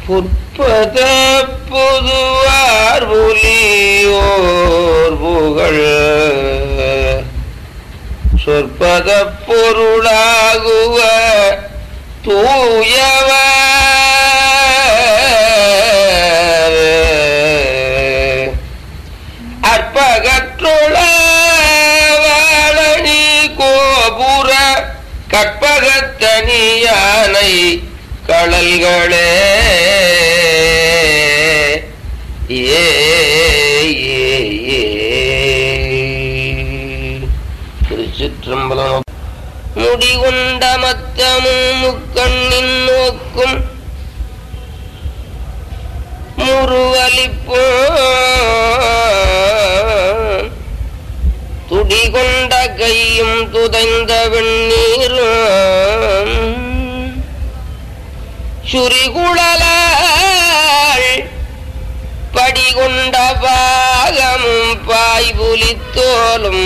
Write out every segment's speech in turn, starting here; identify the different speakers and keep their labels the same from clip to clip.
Speaker 1: புற்பத புதுவார் புலியோர் புகழ் சொற்பத பொருளாகுவ தூயவர் அற்பகற்றுள வாழனி கோபுர கற்பகத்தனி யானை கடல்களே ஏ ஏ, ஏ. திருச்சிற்றம்பலம் முடிவுண்ட மத்தமும் முக்கண்ணின் நோக்கும் முருவலிப்போம் துடிகொண்ட கையும் துதைந்த வெண்ணீரும் சுரிகுழலாள் படிகொண்ட பாகமும் பாய்புலித்தோலும்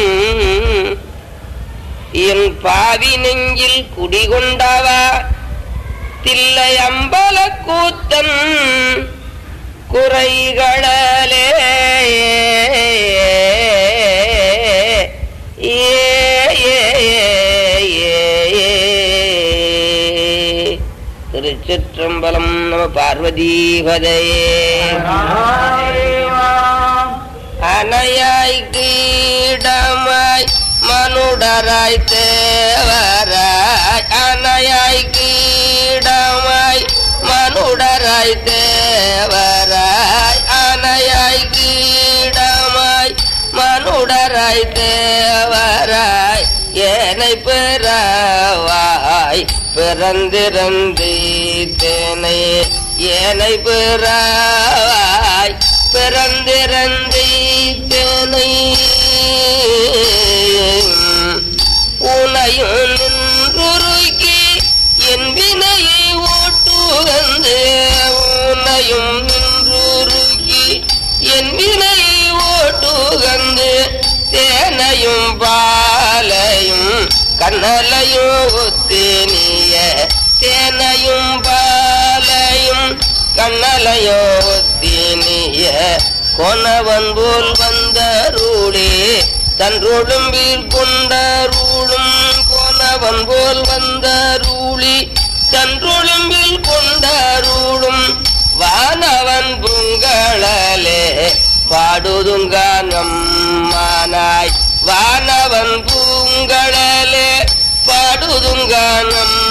Speaker 1: என் பாவி நெஞ்சில் குடிகொண்டவா தில்லை அம்பல கூத்தன் குறைகளே ஏ, ஏ, ஏ, ஏ. திருச்சிற்றம்பலம் நம பார்வதீபதையே அணையாய் கீடமாய் மனுடராய் தேவராய் அணையாய் கீடமாய் மனுடராய் தேவராய் அணையாய் கீடமாய் மனுடராய் தேவராய் ஏனை பெறவாய் பிறந்திருந்தீத்தேனை ஏனை பெறவாய் பிறந்திருந்தீத்தேனை உனையும் நின்றுருக்கி என் வினையை ஓட்டுகந்து உனையும் நின்றுருக்கி என் வினையை ஓட்டுகந்து தேனையும் பாலையும் கண்ணலையும் ஒத்தினிய தேனையும் பாலையும் கண்ணலையோ ஒத்தினிய கொனவன் போல் வந்தருளே தன்றொழும்பில் கொண்டருளும் கொனவன் போல் வந்தருளி தன்றொழும்பில் கொண்டருளும் வானவன் புங்களலே பாடுதுங்கானம் மானாய் வானவன் பூங்களலே பாடுதுங்கானம்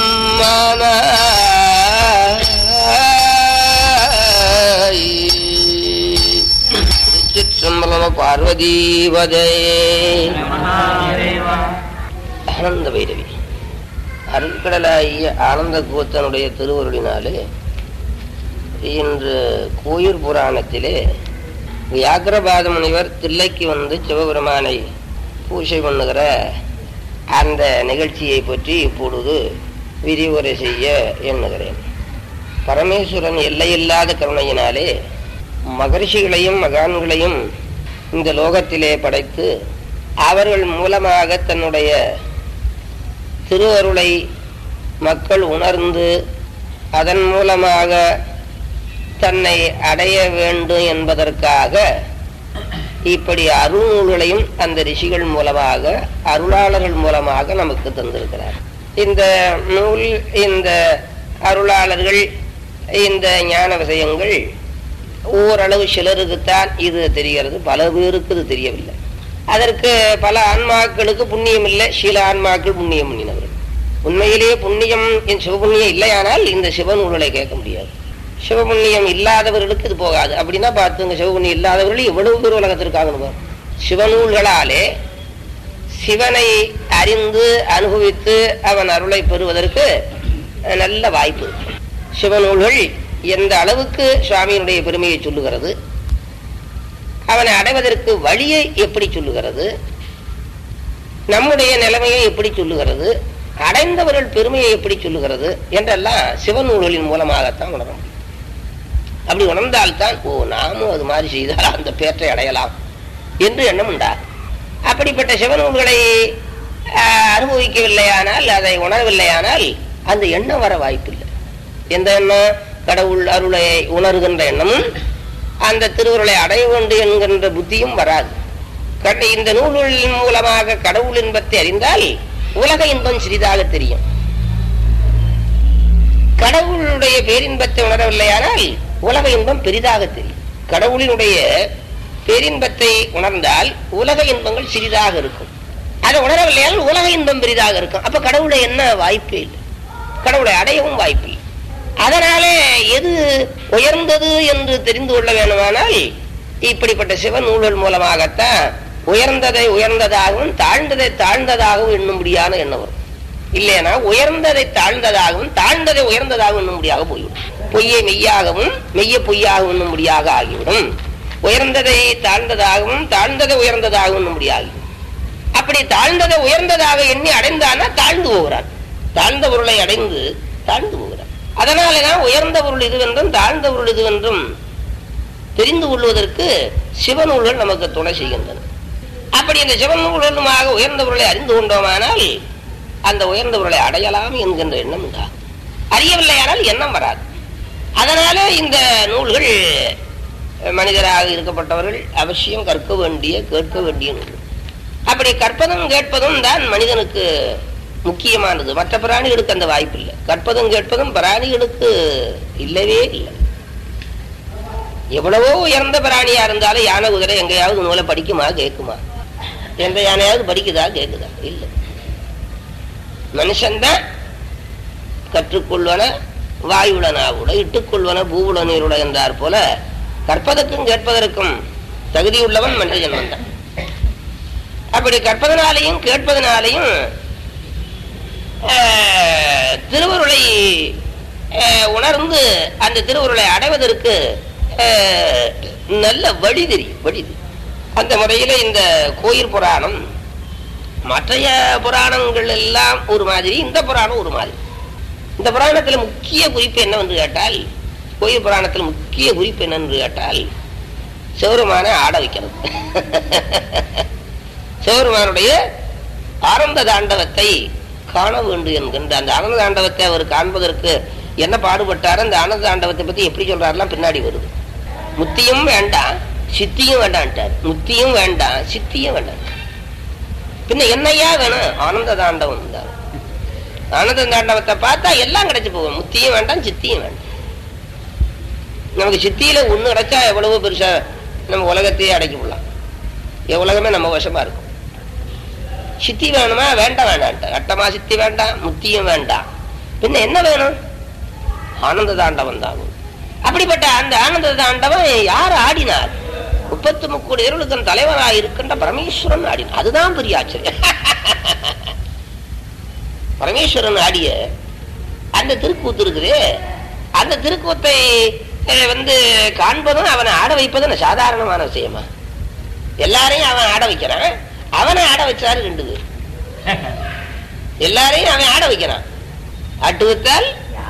Speaker 1: மானாய் திருச்சிற்றம்பலம பார்வதீபதே ஆனந்த பைரவி அருட்கடலாகிய ஆனந்த கூத்தனுடைய திருவருளினாலே இன்று கோயிர் புராணத்திலே வியாக்கிரபாத முனிவர் தில்லைக்கு வந்து சிவபெருமானை பூஜை பண்ணுகிற அந்த நிகழ்ச்சியை பற்றி இப்பொழுது விரிவுரை செய்ய எண்ணுகிறேன் பரமேஸ்வரன் எல்லையில்லாத கருணையினாலே மகரிஷிகளையும் மகான்களையும் இந்த லோகத்திலே படைத்து அவர்கள் மூலமாக தன்னுடைய திருவருளை மக்கள் உணர்ந்து அதன் மூலமாக தன்னை அடைய வேண்டும் என்பதற்காக இப்படி அருள்நூல்களையும் அந்த ரிஷிகள் மூலமாக அருளாளர்கள் மூலமாக நமக்கு தந்திருக்கிறார் இந்த நூல் இந்த அருளாளர்கள் இந்த ஞான விஷயங்கள் ஓரளவு சிலருக்குத்தான் இது தெரிகிறது பல பேருக்கு இது தெரியவில்லை அதற்கு பல ஆன்மாக்களுக்கு புண்ணியம் இல்லை சில ஆன்மாக்கள் புண்ணியம் பண்ணினவர்கள் உண்மையிலேயே புண்ணியம் சிவபுண்ணியம் இல்லையானால் இந்த சிவநூல்களை கேட்க முடியாது சிவபுண்ணியம் இல்லாதவர்களுக்கு இது போகாது அப்படின்னா பார்த்துங்க சிவபுண்ணியம் இல்லாதவர்கள் எவ்வளவு பேர் உலகத்திற்காக சிவநூல்களாலே சிவனை அறிந்து அனுபவித்து அவன் அருளை பெறுவதற்கு நல்ல வாய்ப்பு சிவநூல்கள் எந்த அளவுக்கு சுவாமியினுடைய பெருமையை சொல்லுகிறது அவனை அடைவதற்கு வழியை எப்படி சொல்லுகிறது நம்முடைய நிலைமையை எப்படி சொல்லுகிறது அடைந்தவர்கள் பெருமையை எப்படி சொல்லுகிறது என்றெல்லாம் சிவநூல்களின் மூலமாகத்தான் உணர முடியும் அப்படி உணர்ந்தால்தான் ஓ நாமும் அது மாதிரி செய்தால் அந்த பேற்றை அடையலாம் என்று எண்ணம் உண்டா அப்படிப்பட்ட சிவநூல்களை ஆஹ், அனுபவிக்கவில்லையானால் அதை உணரவில்லையானால் அந்த எண்ணம் வர வாய்ப்பில்லை எந்த எண்ணம் கடவுள் அருளை உணர்கின்ற எண்ணமும் அந்த திருவுருளை அடைய வேண்டும் என்கின்ற புத்தியும் வராது கட- இந்த நூல்களின் மூலமாக கடவுள் இன்பத்தை அறிந்தால் உலக இன்பம் சிறிதாக தெரியும் கடவுளுடைய பேரின்பத்தை உணரவில்லையானால் உலக இன்பம் பெரிதாக தெரியும் கடவுளினுடைய பேரின்பத்தை உணர்ந்தால் உலக இன்பங்கள் சிறிதாக இருக்கும் அதை உணரவில்லையானால் உலக இன்பம் பெரிதாக இருக்கும் அப்ப கடவுளை என்ன வாய்ப்பே இல்லை கடவுளை அடையவும் வாய்ப்பில்லை அதனாலே எது உயர்ந்தது என்று தெரிந்து கொள்ள வேண்டுமானால் இப்படிப்பட்ட சிவன் நூல்கள் மூலமாகத்தான் உயர்ந்ததை உயர்ந்ததாகவும் தாழ்ந்ததை தாழ்ந்ததாகவும் எண்ணும்படியான எண்ணம் வரும் இல்லைனா உயர்ந்ததை தாழ்ந்ததாகவும் தாழ்ந்ததை உயர்ந்ததாகவும் எண்ணும்படியாக போய்விடும் பொய்யை மெய்யாகவும் மெய்ய பொய்யாகவும் எண்ணும்படியாக ஆகிவிடும் உயர்ந்ததை தாழ்ந்ததாகவும் தாழ்ந்ததை உயர்ந்ததாகவும் எண்ணும்படியாகிவிடும் அப்படி தாழ்ந்ததை உயர்ந்ததாக எண்ணி அடைந்தானா தாழ்ந்து போகிறான் தாழ்ந்த பொருளை அடைந்து தாழ்ந்து போகிறான் அதனாலதான் உயர்ந்த பொருள் இதுவென்றும் தாழ்ந்த பொருள் இதுவென்றும் தெரிந்து கொள்வதற்கு சிவநூல்கள் நமக்கு துணை செய்கின்றன அப்படி இந்த சிவநூல்களுமாக உயர்ந்த பொருளை அறிந்து கொண்டோமானால் அந்த உயர்ந்த பொருளை அடையலாம் என்கின்ற எண்ணம் உண்டாகும் அறியவில்லையானால் எண்ணம் வராது அதனால இந்த நூல்கள் மனிதராக இருக்கப்பட்டவர்கள் அவசியம் கற்க வேண்டிய கேட்க வேண்டிய நூல்கள் அப்படி கற்பதும் கேட்பதும் தான் மனிதனுக்கு முக்கியமானது மற்ற பிராணிகளுக்கு அந்த வாய்ப்பு இல்லை கற்பதும் கேட்பதும் பிராணிகளுக்கு இல்லவே இல்லை எவ்வளவோ உயர்ந்த பிராணியா இருந்தாலும் யானை குதிரை எங்கேயாவது நூலை படிக்குமா கேட்குமா எந்த யானையாவது படிக்குதா கேட்குதா இல்லை மனுஷன்தான் கற்றுக்கொள்வன வாயுடனாவுட இட்டுக்கொள்வன பூவுட நீருட என்றார் போல கற்பதற்கும் கேட்பதற்கும் தகுதியுள்ளவன் மனித ஜென்மம் தான் அப்படி கற்பதனாலையும் கேட்பதனாலையும் ஆஹ், திருவருளை ஆஹ், உணர்ந்து அந்த திருவருளை அடைவதற்கு ஆஹ், நல்ல வழி தெரியும் வழி தெரியும். அந்த முறையில இந்த கோயில் புராணம் மற்றைய புராணங்கள் எல்லாம் ஒரு மாதிரி இந்த புராணம் ஒரு மாதிரி இந்த புராணத்துல முக்கிய குறிப்பு என்ன வந்து கேட்டால் கோயில் புராணத்துல முக்கிய குறிப்பு என்னன்னு கேட்டால் சிவருமான ஆட வைக்கிறது சிவருமானுடைய ஆனந்த தாண்டவத்தை காண வேண்டும் என்கின்ற அந்த ஆனந்த தாண்டவத்தை அவர் காண்பதற்கு என்ன பாடுபட்டார் அந்த ஆனந்த தாண்டவத்தை பத்தி எப்படி சொல்றாருலாம் பின்னாடி வருது முத்தியும் வேண்டாம் சித்தியும் வேண்டான்ட்டார் முத்தியும் வேண்டாம் சித்தியும் வேண்டாம் பின்ன என்னையா வேணும் ஆனந்த தாண்டவம் தான் ஆனந்த தாண்டவத்தை பார்த்தா எல்லாம் கிடைச்சு போகும் முத்தியும் வேண்டாம் சித்தியும் வேண்டாம் நமக்கு சித்தியில ஒண்ணு கிடைச்சா எவ்வளவோ பெருசா நம்ம உலகத்தையே அடைக்க விடலாம் என் உலகமே நம்ம வசமா இருக்கும் சித்தி வேணுமா வேண்டாம் வேண்டாம் அட்டமா சித்தி வேண்டாம் முத்தியும் வேண்டாம் பின்ன என்ன வேணும் ஆனந்த தாண்டவம் தான் அப்படிப்பட்ட அந்த ஆனந்த தாண்டவம் யார் ஆடினார் முப்பத்து முக்கோடி இருளுக்கும் தலைவராக இருக்கின்ற பரமேஸ்வரன் ஆடினார் அதுதான் பெரிய ஆச்சரியம் பரமேஸ்வரன் ஆடிய அந்த திருக்கூத்து இருக்குது அந்த திருக்கூத்தை அஹ், வந்து காண்பதும் அவனை ஆட வைப்பதும் சாதாரணமான விஷயமா எல்லாரையும் அவன் ஆட வைக்கிறான் அவனை ஆட வச்சாரு ரெண்டு பேர் எல்லாரையும் அவன் ஆட வைக்கிறான் ஆட்டு வைத்தால்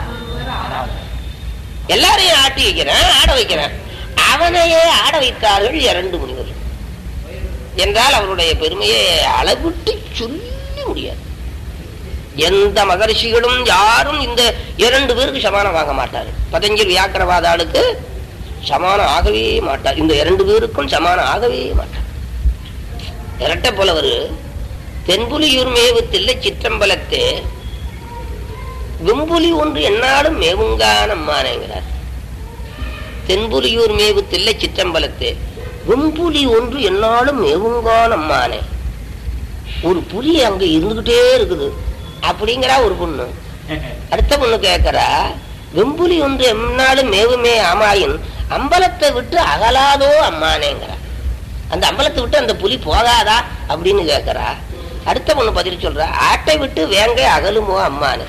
Speaker 1: எல்லாரையும் ஆட்டி வைக்கிறான் ஆட வைக்கிறான் அவனையே ஆட வைத்தார்கள் இரண்டு முனிவர்கள் என்றால் அவருடைய பெருமையை அளவிட்டு சொல்லி முடியாது எந்த மகர்ஷிகளும் யாரும் இந்த இரண்டு பேருக்கு சமானம் வாங்க மாட்டார்கள் பதஞ்சலி வியாக்கரவாதாளுக்கு சமானம் ஆகவே மாட்டார் இந்த இரண்டு பேருக்கும் சமானம் ஆகவே மாட்டார் இரட்ட புலவர் தென்புலியூர் மேவு தில்லை சிற்றம்பலத்தே வெம்புலி ஒன்று என்னாலும் மேவுங்கானம்மானேங்கிறார் தென்புலியூர் மேவு தில்லை சிற்றம்பலத்தே வெம்புலி ஒன்று என்னாலும் மேவுங்கானம்மானே ஒரு புலி அங்க இருந்துகிட்டே இருக்குது அப்படிங்கிறா ஒரு பொண்ணு அடுத்த பொண்ணு கேட்கறா வெம்புலி ஒன்று எம்னாலும் மேவுமே ஆமாயின் அம்பலத்தை விட்டு அகலாதோ அம்மானேங்கிறா அந்த அம்பலத்தை விட்டு அந்த புலி போகாதா அப்படின்னு கேட்கறா அடுத்த பொண்ணு பதில் சொல்றா ஆட்டை விட்டு வேங்க அகலுமோ அம்மானு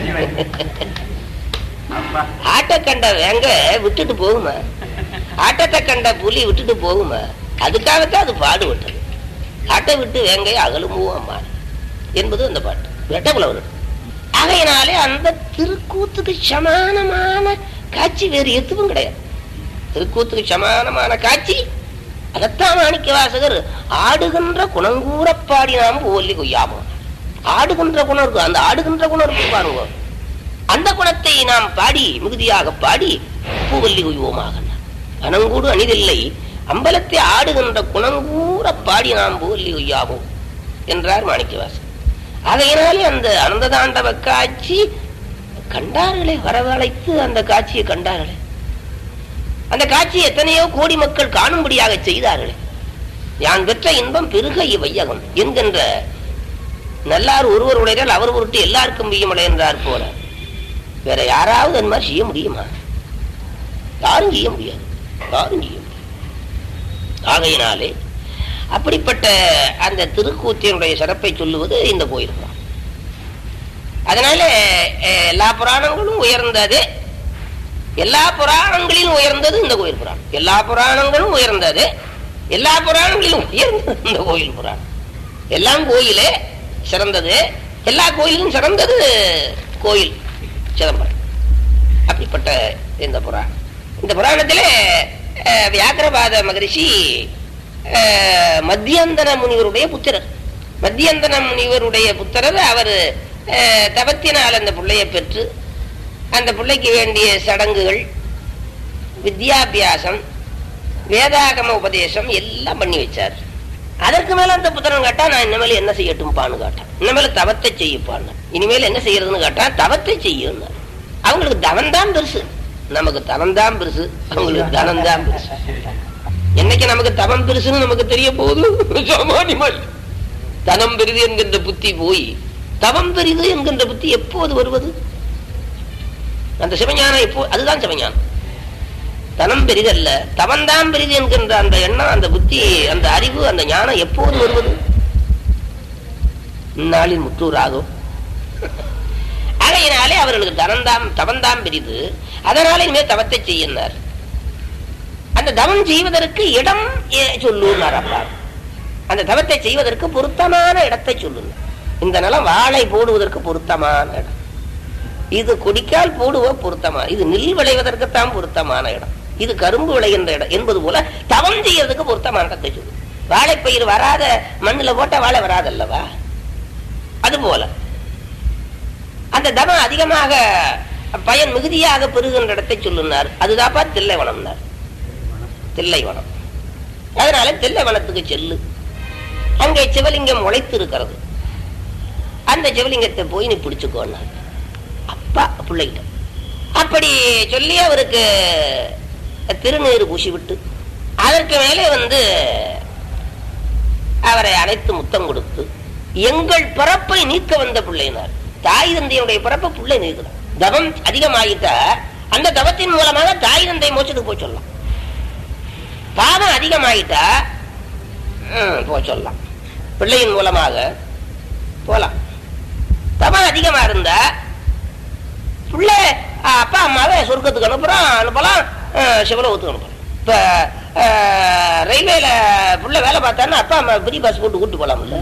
Speaker 1: ஆட்டை கண்ட வேங்க விட்டுட்டு போகுமா ஆட்டத்தை கண்ட புலி விட்டுட்டு போகுமா அதுக்காகத்தான் அது பாடுபட்டது ஆட்டை விட்டு வேங்கை அகலுமோ அம்மான் என்பது அந்த பாட்டு ரெட்டப்புலவர் ஆகையினாலே அந்த திருக்கூத்துக்கு சமானமான காட்சி வேறு எதுவும் கிடையாது திருக்கூத்துக்கு சமானமான காட்சி அதைத்தான் மாணிக்க வாசகர் ஆடுகின்ற குணங்கூற பாடி நாம் ஓல்லி கொய்யாமோ ஆடுகின்ற குணம் இருக்கு அந்த ஆடுகின்ற குணம் இருக்கு பாருங்க அந்த குணத்தை நாம் பாடி மிகுதியாக பாடி பூவல்லி உய்வோமாக அனங்கூடு அணிதில்லை அம்பலத்தை ஆடுகின்ற குணங்கூற பாடி நாம் பூவல்லி உய்யாவோம் என்றார் மாணிக்கவாசன் ஆகையினாலே அந்த அனந்த தாண்டவ காட்சி கண்டார்களே வரவழைத்து அந்த காட்சியை கண்டார்களே அந்த காட்சியை எத்தனையோ கோடி மக்கள் காணும்படியாக செய்தார்களே யான் பெற்ற இன்பம் பெருக இவ்வையகம் என்கின்ற நல்லார் ஒருவர் உடையால் அவர் பொருட்டு எல்லாருக்கும் செய்ய என்றார் போல வேற யாராவது அந்த மாதிரி செய்ய முடியுமா யாரும் செய்ய முடியாது யாரும் செய்ய முடியாது ஆகையினாலே அப்படிப்பட்ட அந்த திருக்கூத்தினுடைய சிறப்பை சொல்லுவது இந்த கோயில் தான் அதனால அஹ், எல்லா புராணங்களும் உயர்ந்தது எல்லா புராணங்களிலும் உயர்ந்தது இந்த கோயில் புராணம் எல்லா புராணங்களும் உயர்ந்தது எல்லா புராணங்களிலும் உயர்ந்தது இந்த கோயில் புராணம் எல்லாம் கோயிலே சிறந்தது எல்லா கோயிலும் சிறந்தது கோயில் சிதம்பரம் அப்படிப்பட்ட இந்த புராணம் இந்த புராணத்திலே அஹ், வியாக்கிரபாத மகரிஷி அஹ், மத்தியந்தன முனிவருடைய புத்திரர் மத்தியந்தன முனிவருடைய புத்திரர் அவர் தவத்தினால் அந்த பிள்ளையை பெற்று அந்த பிள்ளைக்கு வேண்டிய சடங்குகள் வித்யாபியாசம் வேதாகம உபதேசம் எல்லாம் பண்ணி வச்சார் அதற்கு மேல அந்த புத்திரன் கேட்டா நான் இனிமேல் என்ன செய்யட்டும்பான்னு கேட்டான் இனிமேல் தவத்தை செய்யப்பான்னு இனிமேல் என்ன செய்யறதுன்னு கேட்டா தவத்தை செய்யும் அவங்களுக்கு தவம் தான் பெருசு நமக்கு தவம் தான் பெருசு அவங்களுக்கு தனம் தான் பெருசு என்னைக்கு நமக்கு தவம் பெருசுன்னு நமக்கு தெரிய போகுது சாமானியமல் தனம் பெரிது என்கின்ற புத்தி போய் தவம் பெரிது என்கின்ற புத்தி எப்போது வருவது அந்த சிவஞானம் எப்போ அதுதான் சிவஞானம் தனம் பெரிதல்ல தவன்தான் பெரிது என்கின்ற அந்த எண்ணம் அந்த புத்தி அந்த அறிவு அந்த ஞானம் எப்போது வருவது இந்நாளில் முற்றூராகும் ஆகையினாலே அவர்களுக்கு தனந்தாம் தவன்தாம் பெரிது அதனால இனிமேல் தவத்தை செய்யினார் அந்த தவம் செய்வதற்கு இடம் ஏ- சொல்லுனார் அப்பா அந்த தவத்தை செய்வதற்கு பொருத்தமான இடத்தை சொல்லுங்க இந்த நிலம் வாழை போடுவதற்கு பொருத்தமான இடம் இது கொடிக்கால் போடுவ பொருத்தமா இது நெல் விளைவதற்குத்தான் பொருத்தமான இடம் இது கரும்பு விளைகின்ற இடம் என்பது போல தவம் செய்யறதுக்கு பொருத்தமான இடத்தை சொல்லு வாழைப்பயிர் வராத மண்ணுல போட்ட வாழை வராதல்லவா அது போல அந்த தவம் அதிகமாக பயன் மிகுதியாக பெறுகின்ற இடத்தை சொல்லுனார் அதுதாப்பா தில்லைவனம்னார் தில்லைவனம் அதனால தில்லைவனத்துக்கு செல்லு அங்கே சிவலிங்கம் உழைத்து இருக்கிறது அந்த சிவலிங்கத்தை போய் நீ பிடிச்சுக்கோன்னார் அப்பா பிள்ளைகிட்ட அப்படி சொல்லி அவருக்கு திருநீர் பூசி விட்டு அதற்கு மேலே வந்து அவரை அழைத்து முத்தம் கொடுத்து எங்கள் பிறப்பை நீக்க வந்த பிள்ளைனார் தாய் தந்தையுடைய பிறப்பை பிள்ளை நீக்கணும் தவம் அதிகமாயிட்டா அந்த தவத்தின் மூலமாக தாய் தந்தை மோச்சத்துக்கு போய் சொல்லலாம் பாவம் அதிகமாயிட்டா ம், போய் சொல்லலாம் பிள்ளையின் மூலமாக போலாம் தவம் அதிகமா இருந்தா புள்ள அஹ், அப்பா அம்மாவை சொர்க்கத்துக்கு அனுப்புறான் அனுப்பலாம் அஹ், சிவலோகத்துக்கு அனுப்பலாம் இப்ப அஹ், ரயில்வேல புள்ள வேலை பார்த்தான்னா அப்பா அம்மா பெரிய பஸ் போட்டு கூட்டு போலாம்ல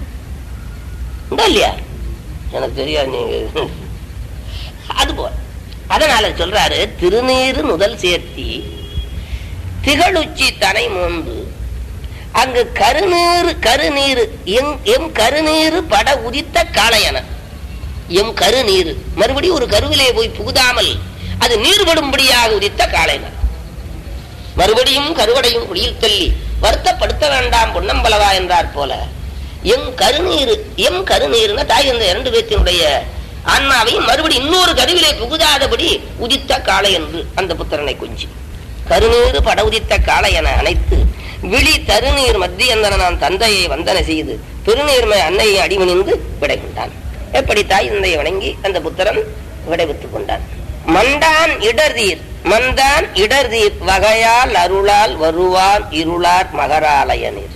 Speaker 1: உண்டா இல்லையா எனக்கு தெரியாது நீங்க அது போல அதனால சொல்றாரு திருநீரு முதல் சேர்த்தி திகழுச்சி தனை மோந்து அங்கு கருநீர் கருநீர் எம் எம் கருநீர் பட உதித்த காளையன எம் கருநீர் மறுபடியும் ஒரு கருவிலே போய் புகுதாமல் அது நீர்படும்படியாக உதித்த காளையன மறுபடியும் கருவடையும் குடியில் தள்ளி வருத்தப்படுத்த வேண்டாம் பொன்னம்பலவா என்றார் போல எம் கருநீர் எம் கருநீர்னா தாய் இந்த இரண்டு பேத்தினுடைய ஆன்மாவையும் மறுபடி இன்னொரு கருவிலே புகுதாதபடி உதித்த காளை என்று அந்த புத்திரனை கொஞ்சி கருநீர் பட உதித்த காளை என அணைத்து விழி தருநீர் மத்தியந்தன நான் தந்தையை வந்தன செய்து பெருநீர்மை அன்னையை அடிமணிந்து விடை கொண்டான் எப்படி தாய் தந்தையை வணங்கி அந்த புத்திரன் விடைபெற்றுக் கொண்டான் மண்டான் இடர்தீர் மந்தான் இடர்தீர் வகையால் அருளால் வருவான் இருளார் மகராலய நீர்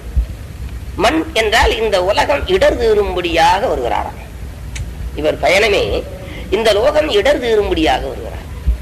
Speaker 1: மண் என்றால் இந்த உலகம் இடர் தீரும்படியாக வருகிறாராம் இவர் பயணமே இந்த லோகம் இடர் தீரும்படியாக வருகிறார்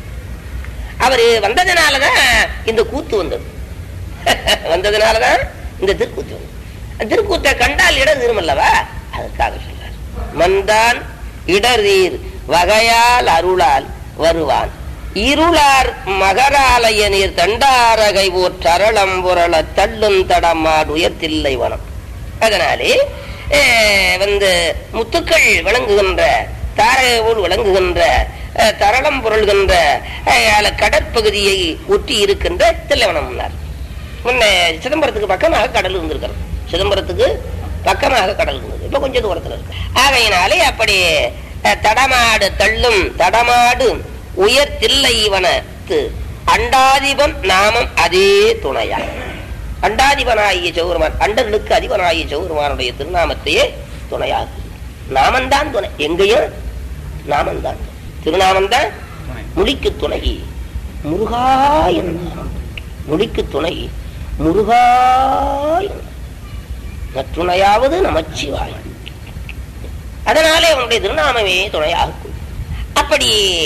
Speaker 1: அவர் வந்ததுனாலதான் இந்த கூத்து வந்தது வந்ததுனாலதான் இந்த திருக்கூத்து வந்தது திருக்கூத்தை கண்டால் இடர் தீரும் அல்லவா அதுக்காக சொல்றார் மந்தான் இடர்தீர் வகையால் அருளால் வருவான் இருளார் மகராலய நீர் தண்டாரகை ஓர் சரளம் புரள தள்ளும் தடமாடு உயர்த்தில்லை வனம் அதனாலே அஹ், வந்து முத்துக்கள் விளங்குகின்ற தாரகை போல் விளங்குகின்ற அஹ், தரளம் புரள்கின்ற அஹ், கடற்பகுதியை ஒட்டி இருக்கின்ற தில்லைவனம்னார் முன்ன சிதம்பரத்துக்கு பக்கமாக கடல் இருந்திருக்கிறது சிதம்பரத்துக்கு பக்கமாக கடல் இருந்தது இப்ப கொஞ்சம் தூரத்துல இருக்கு ஆகையினாலே அப்படி அஹ், தடமாடு தள்ளும் தடமாடு உயர் தில்லைவனத்து அண்டாதிபன் நாமம் அதே துணையா அண்டாதிபனாகிய சௌரமான் அண்டர்களுக்கு அதிபனாகிய சௌரமானுடைய திருநாமத்தையே துணையாகு நாமந்தான் துணை எங்கேயும் நாமந்தான் திருநாமந்தான் முடிக்கு துணை முருகா என்றார் முடிக்கு துணை முருகா என்றார். நற்றுணையாவது நமச்சிவாய் அதனாலே உன்னுடைய திருநாமமே துணையாகும் அப்படி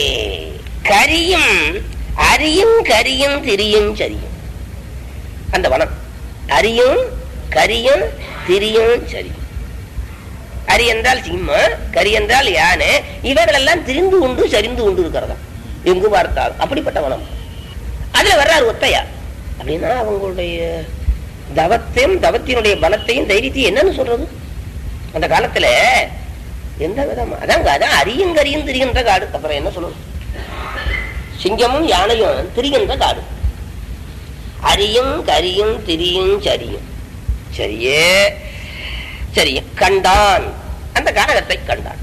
Speaker 1: கரியும் அரியும் கரியும் திரியும் சரியும் அந்த வனம் அரியும் கரியும் திரியும் சரியும் அரி என்றால் சிம்மம் கரி என்றால் யானை இவைகள் எல்லாம் திரிந்து கொண்டு சரிந்து கொண்டு இருக்கிறதா எங்கு பார்த்தாலும் அப்படிப்பட்ட வனம் அதுல வர்றாரு ஒத்தையா அப்படின்னா அவங்களுடைய தவத்தையும் தவத்தினுடைய பலத்தையும் தைரியத்தையும் என்னன்னு சொல்றது அந்த காலத்துல எந்த விதமா அதான் அதான் அரியும் கரியும் திரிகின்ற காடு அப்புறம் என்ன சொல்லணும் சிங்கமும் யானையும் திரிகின்ற காடு அரியும் கரியும் திரியும் சரியும் சரியே சரியும் கண்டான் அந்த கானகத்தை கண்டான்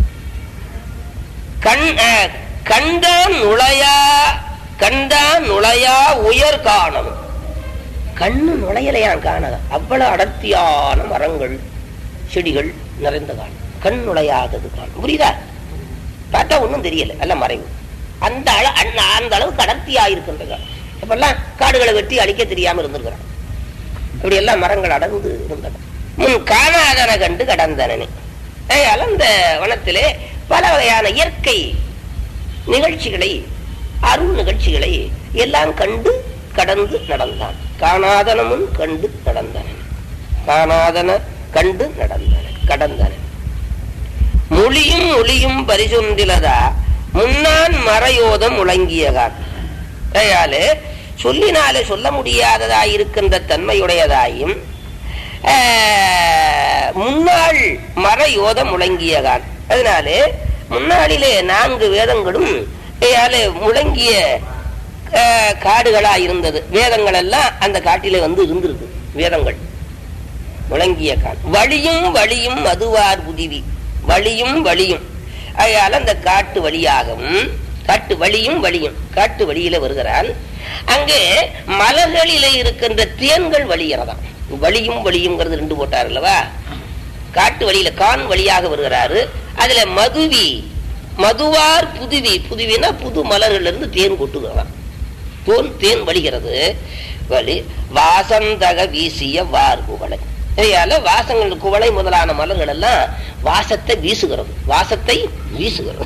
Speaker 1: கண் அஹ், கண்டான் நுழையா கண்டான் நுழையா உயர் காணம் கண்ணு நுழையலையான் காணகம் அவ்வளவு அடர்த்தியான மரங்கள் செடிகள் நிறைந்த காணம் கண் நுழையாதது காணும் புரியுதா பார்த்தா ஒண்ணும் தெரியல நல்ல மறைவு அந்த அள அந்த- அந்த அளவுக்கு அடர்த்தியா இருக்கின்ற காடு இப்பெல்லாம் காடுகளை வெட்டி அழிக்க தெரியாம இருந்திருக்கிறான் இப்படி எல்லாம் மரங்கள் அடர்ந்து இருந்தன முன் காணாதன கண்டு கடந்தனனே ஆகையால் அந்த வனத்திலே பல வகையான இயற்கை நிகழ்ச்சிகளை அருள் நிகழ்ச்சிகளை எல்லாம் கண்டு கடந்து நடந்தான் காணாதனமும் கண்டு நடந்தன காணாதன கண்டு நடந்தன கடந்தன மொழியும் ஒளியும் பரிசொன்றிலதா முன்னான் மறையோதம் முழங்கியகான் ஆகையாலே சொல்லினாலே சொல்ல முடியாததாய் இருக்கின்ற தன்மையுடையதாயும் ஆஹ், முன்னாள் மறையோத முழங்கியகான் அதனாலே முன்னாளிலே நான்கு வேதங்களும் ஆகையாலே முழங்கிய ஆஹ், காடுகளா இருந்தது வேதங்கள் எல்லாம் அந்த காட்டிலே வந்து இருந்திருக்கு வேதங்கள் முழங்கிய கான் வழியும் வழியும் மதுவார் புதிவி வழியும் வழியும் ஆகையால் அந்த காட்டு வழியாகவும் காட்டு வழியும் வழியும் காட்டு வழியில வருகிறான் அங்கே மலர்களிலே இருக்கின்ற தேன்கள் வழிகிறதாம் வழியும் வழியுங்கிறது ரெண்டு போட்டார் அல்லவா காட்டு வழியில கான் வழியாக வருகிறாரு அதுல மதுவி மதுவார் புதுவி புதுவினா புது மலர்கள்ல இருந்து தேன் கொட்டுகிறதாம் தோன் தேன் வழிகிறது வழி வாசந்தக வீசிய வார் குவளை இதையால வாசங்கள் குவளை முதலான மலர்கள் எல்லாம் வாசத்தை வீசுகிறது வாசத்தை வீசுகிறது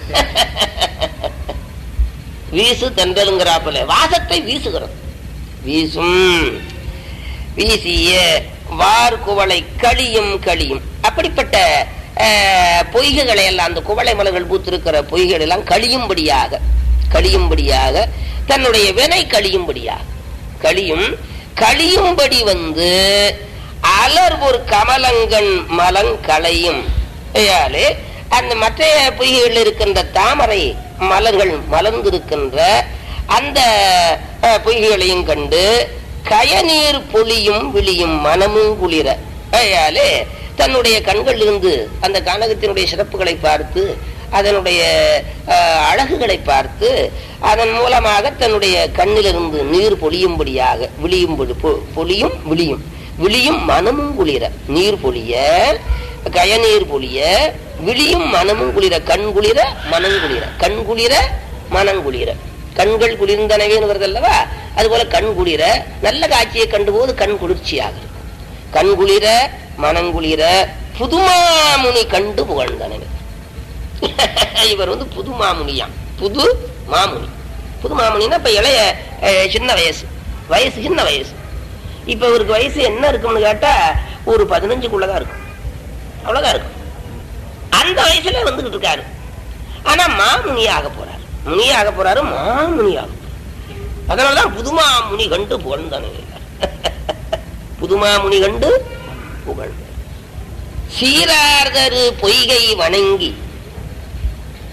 Speaker 1: வீசு தென்றலுங்கிறாப்புல வாசத்தை வீசுகிறது வீசும் வீசிய வார் குவளை களியும் களியும் அப்படிப்பட்ட அஹ், பொய்கைகளை எல்லாம் அந்த குவளை மலர்கள் பூத்திருக்கிற பொய்கள் எல்லாம் கழியும்படியாக கழியும்படியாக தன்னுடைய வினை கழியும்படியாக கழியும் கழியும்படி வந்து அலர் ஒரு கமலங்கண் மலங்களையும் ஐயாலே அந்த மற்ற பொய்கைகளில் இருக்கின்ற தாமரை மலர்கள் மலர்ந்திருக்கின்ற அந்த அஹ், பொய்கைகளையும் கண்டு கயநீர் பொழியும் விழியும் மனமும் குளிர ஐயாலே தன்னுடைய கண்களிலிருந்து அந்த கனகத்தினுடைய சிறப்புகளை பார்த்து அதனுடைய அஹ், அழகுகளை பார்த்து அதன் மூலமாக தன்னுடைய கண்ணிலிருந்து நீர் பொழியும்படியாக விழியும்படி பொ- பொழியும் விழியும் விழியும் மனமும் குளிர நீர் பொழிய கயநீர் பொழிய விழியும் மனமும் குளிர கண் குளிர மனம் குளிர கண் குளிர மனம் குளிர கண்கள் குளிர்ந்தனவேன்னு வருது அல்லவா அதுபோல கண் குளிர நல்ல காட்சியை கண்டுபோது கண் குளிர்ச்சியாக இருக்கும் கண் குளிர மனங்குளிர புதுமாமுனி கண்டு புகழ்ந்தனவே இவர் வந்து புது மாமுனியாம் புது மாமுனி புது மாமுனின்னா இப்ப இளைய அஹ், சின்ன வயசு வயசு சின்ன வயசு இப்ப இவருக்கு வயசு என்ன இருக்கும்னு கேட்டா ஒரு பதினஞ்சுக்குள்ளதான் இருக்கும் அவ்வளவுதான் இருக்கும் அந்த வயசுல வந்துகிட்டு இருக்காரு ஆனா மாமுனியாக போறாரு முனியாக போறாரு மாமுனியாக அதனாலதான் புதுமா முனி கண்டு புகழ்ந்தானே புதுமா முனி கண்டு புகழ் சீரார்தரு பொய்கை வணங்கி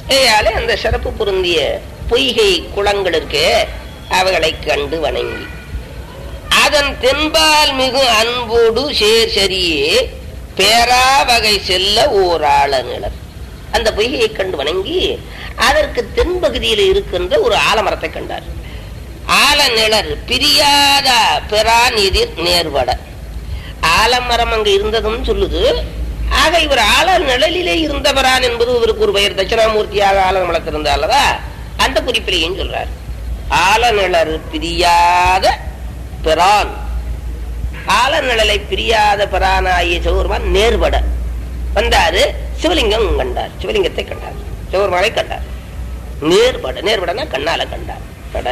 Speaker 1: ஏயாலே அந்த சிறப்பு பொருந்திய பொய்கை குளங்கள் இருக்கு அவைகளை கண்டு வணங்கி அதன் தென்பால் மிகு அன்போடு சேர் சரியே பேரா வகை செல்ல ஓர் ஆளநிலர் அந்த பொய்கையை கண்டு வணங்கி அதற்கு தென்பகுதியில் இருக்கின்ற ஒரு ஆலமரத்தை கண்டார் ஆலநிழர் பிரியாத பெறான் எதிர் நேர்வட ஆலமரம் அங்கு இருந்ததும் சொல்லுது ஆக இவர் ஆல நிழலிலே இருந்தவரான் என்பது இவருக்கு ஒரு பெயர் தட்சிணாமூர்த்தியாக ஆலம் வளர்த்திருந்த அல்லவா அந்த குறிப்பிலையும் சொல்றார் ஆலநிழர் பிரியாத பெறான் ஆலநிழலை பிரியாத பெறானாகிய சிவபெருமான் நேர்பட வந்தாரு சிவலிங்கம் கண்டார் சிவலிங்கத்தை கண்டார் சிவபெருமானை கண்டார் நேர்பட நேர்படனா கண்ணால கண்டார் கட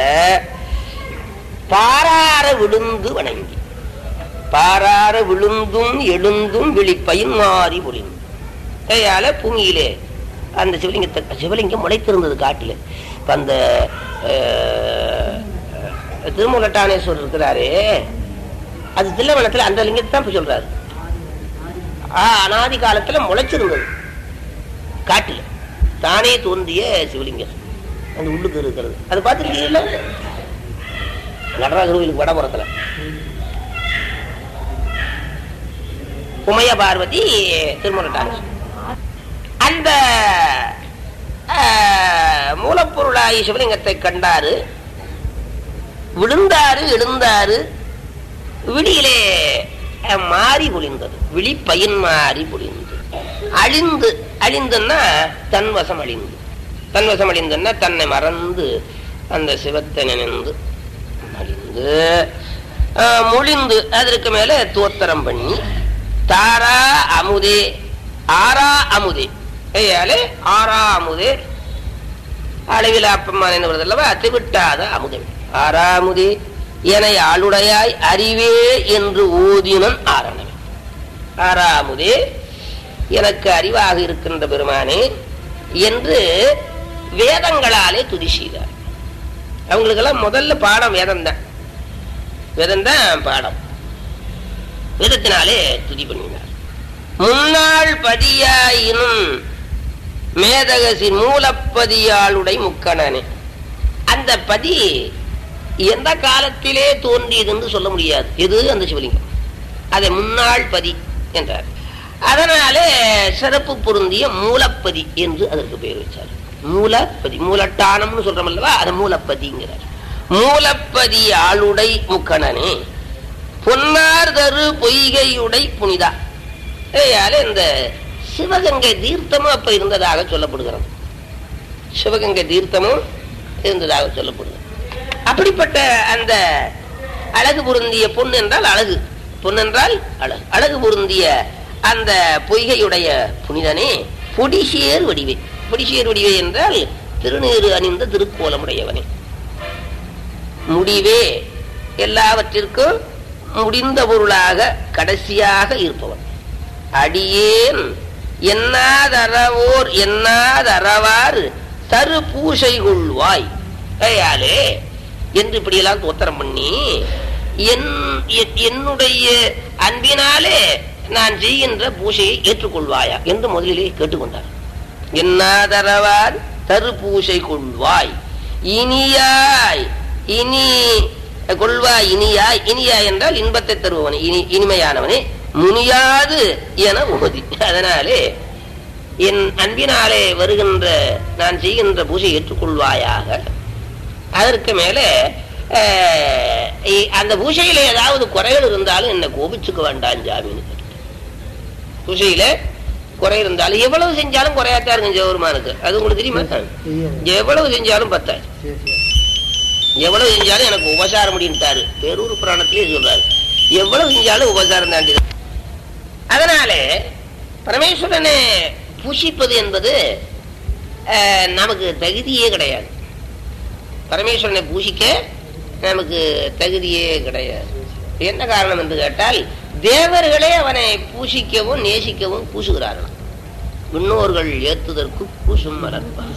Speaker 1: பாரார விழுந்து வணங்கி பாரார விழுந்தும் எழுந்தும் விழிப்பையும் மாறி ஒளிந்து கையால பூமியிலே அந்த சிவலிங்கத்தை சிவலிங்கம் முளைத்திருந்தது காட்டில் இப்ப அந்த அஹ், திருமூலட்டானேஸ்வரர் இருக்கிறாரே அது தில்லவனத்துல அந்த லிங்கத்தை தான் இப்ப சொல்றாரு ஆ, அனாதி காலத்துல முளைச்சிருந்தது காட்டுல தானே தோன்றிய சிவலிங்கம் அந்த உள்ளுக்கு இருக்கிறது அது பார்த்துருக்கீங்களா நடராஜர் கோயிலுக்கு வடபுறத்துல உமைய பார்வதி திருமுரட்டானேஸ்வரர் அந்த ஆஹ், மூலப்பொருளாகி சிவலிங்கத்தை கண்டாரு விழுந்தாரு எழுந்தாரு விழியிலே அஹ், மாறி பொழிந்தது விழி பயின் மாறி பொழிந்து அழிந்து அழிந்துன்னா தன்வசம் அழிந்து தன்வசம் அழிந்துன்னா தன்னை மறந்து அந்த சிவத்தை நினைந்து அழிந்து ஆஹ், மொழிந்து அதற்கு மேல தோத்திரம் பண்ணி தாரா அமுதே ஆரா அமுதே ஐயாலே ஆரா அமுதே அளவில் அப்பம்மான் என்ன வருது அல்லவா அத்துவிட்டாத அமுதம் ஆறாமுதே என ஆளுடையாய் அறிவே என்று ஓதினன் ஆரணமே ஆறாமுதே எனக்கு அறிவாக இருக்கின்ற பெருமானே என்று வேதங்களாலே துதி செய்தார் அவங்களுக்கெல்லாம் முதல்ல பாடம் வேதம் தான் வேதம் தான் பாடம் வேதத்தினாலே துதி பண்ணினார் முன்னாள் பதியாயினும் மேதகசி மூலப்பதியாளுடை முக்கணனே அந்த பதி எந்த காலத்திலே தோன்றியது என்று சொல்ல முடியாது எது அந்த சிவலிங்கம் அதை முன்னாள் பதி என்றார் அதனாலே சிறப்பு பொருந்திய மூலப்பதி என்று அதற்கு பெயர் வச்சார் மூலப்பதி மூலட்டானம்னு சொல்றோம் அல்லவா அது மூலப்பதிங்கிறார் மூலப்பதி ஆளுடை முக்கணனே பொன்னார் தரு பொய்கையுடை புனிதா ஏயால இந்த சிவகங்கை தீர்த்தமும் அப்ப இருந்ததாக சொல்லப்படுகிறது சிவகங்கை தீர்த்தமும் இருந்ததாக சொல்லப்படுகிறது அப்படிப்பட்ட அந்த அழகு பொருந்திய பொன் என்றால் அழகு பொன் என்றால் அழகு அழகு பொருந்திய அந்த பொய்கையுடைய புனிதனே பொடிசேர் வடிவே பொடிசேர் வடிவே என்றால் திருநீறு அணிந்த திருக்கோலமுடையவனே முடிவே எல்லாவற்றிற்கும் முடிந்த பொருளாக கடைசியாக இருப்பவன் அடியேன் என்னாதரவோர் என்னாதரவாறு தரு பூசை கொள்வாய் கையாலே என்று இப்படியெல்லாம் தோத்திரம் பண்ணி என் என்- என்னுடைய அன்பினாலே நான் செய்கின்ற பூசையை ஏற்றுக்கொள்வாயா என்று முதலிலே கேட்டுக்கொண்டார் என்னாதரவார் தரு பூசை கொள்வாய் இனியாய் இனி கொள்வாய் இனியாய் இனியாய் என்றால் இன்பத்தை தருபவனே இனி இனிமையானவனே முனியாது என உமதி அதனாலே என் அன்பினாலே வருகின்ற நான் செய்கின்ற பூஜை ஏற்றுக்கொள்வாயாக அதற்கு மேலே அஹ், இ- அந்த பூஜையில ஏதாவது குறைகள் இருந்தாலும் என்ன கோபிச்சுக்க வேண்டாம் ஜாமீன் பூஜையில குறை இருந்தாலும் எவ்வளவு செஞ்சாலும் குறையாத்தான் இருக்கும் ஜெவருமானுக்கு அது உங்களுக்கு தெரியுமா எவ்வளவு செஞ்சாலும் பத்தாது எவ்வளவு செஞ்சாலும் எனக்கு உபசாரம் முடிந்தாரு பேரூர் புராணத்திலே சொல்றாரு எவ்வளவு செஞ்சாலும் உபசாரம் தாண்டி அதனாலே பரமேஸ்வரனை பூஷிப்பது என்பது அஹ், நமக்கு தகுதியே கிடையாது பரமேஸ்வரனை பூஷிக்க நமக்கு தகுதியே கிடையாது என்ன காரணம் என்று கேட்டால் தேவர்களே அவனை பூஷிக்கவும் நேசிக்கவும் பூசுகிறார்களாம் விண்ணோர்கள் ஏத்துதற்கு பூசும் மலர்ப்பார்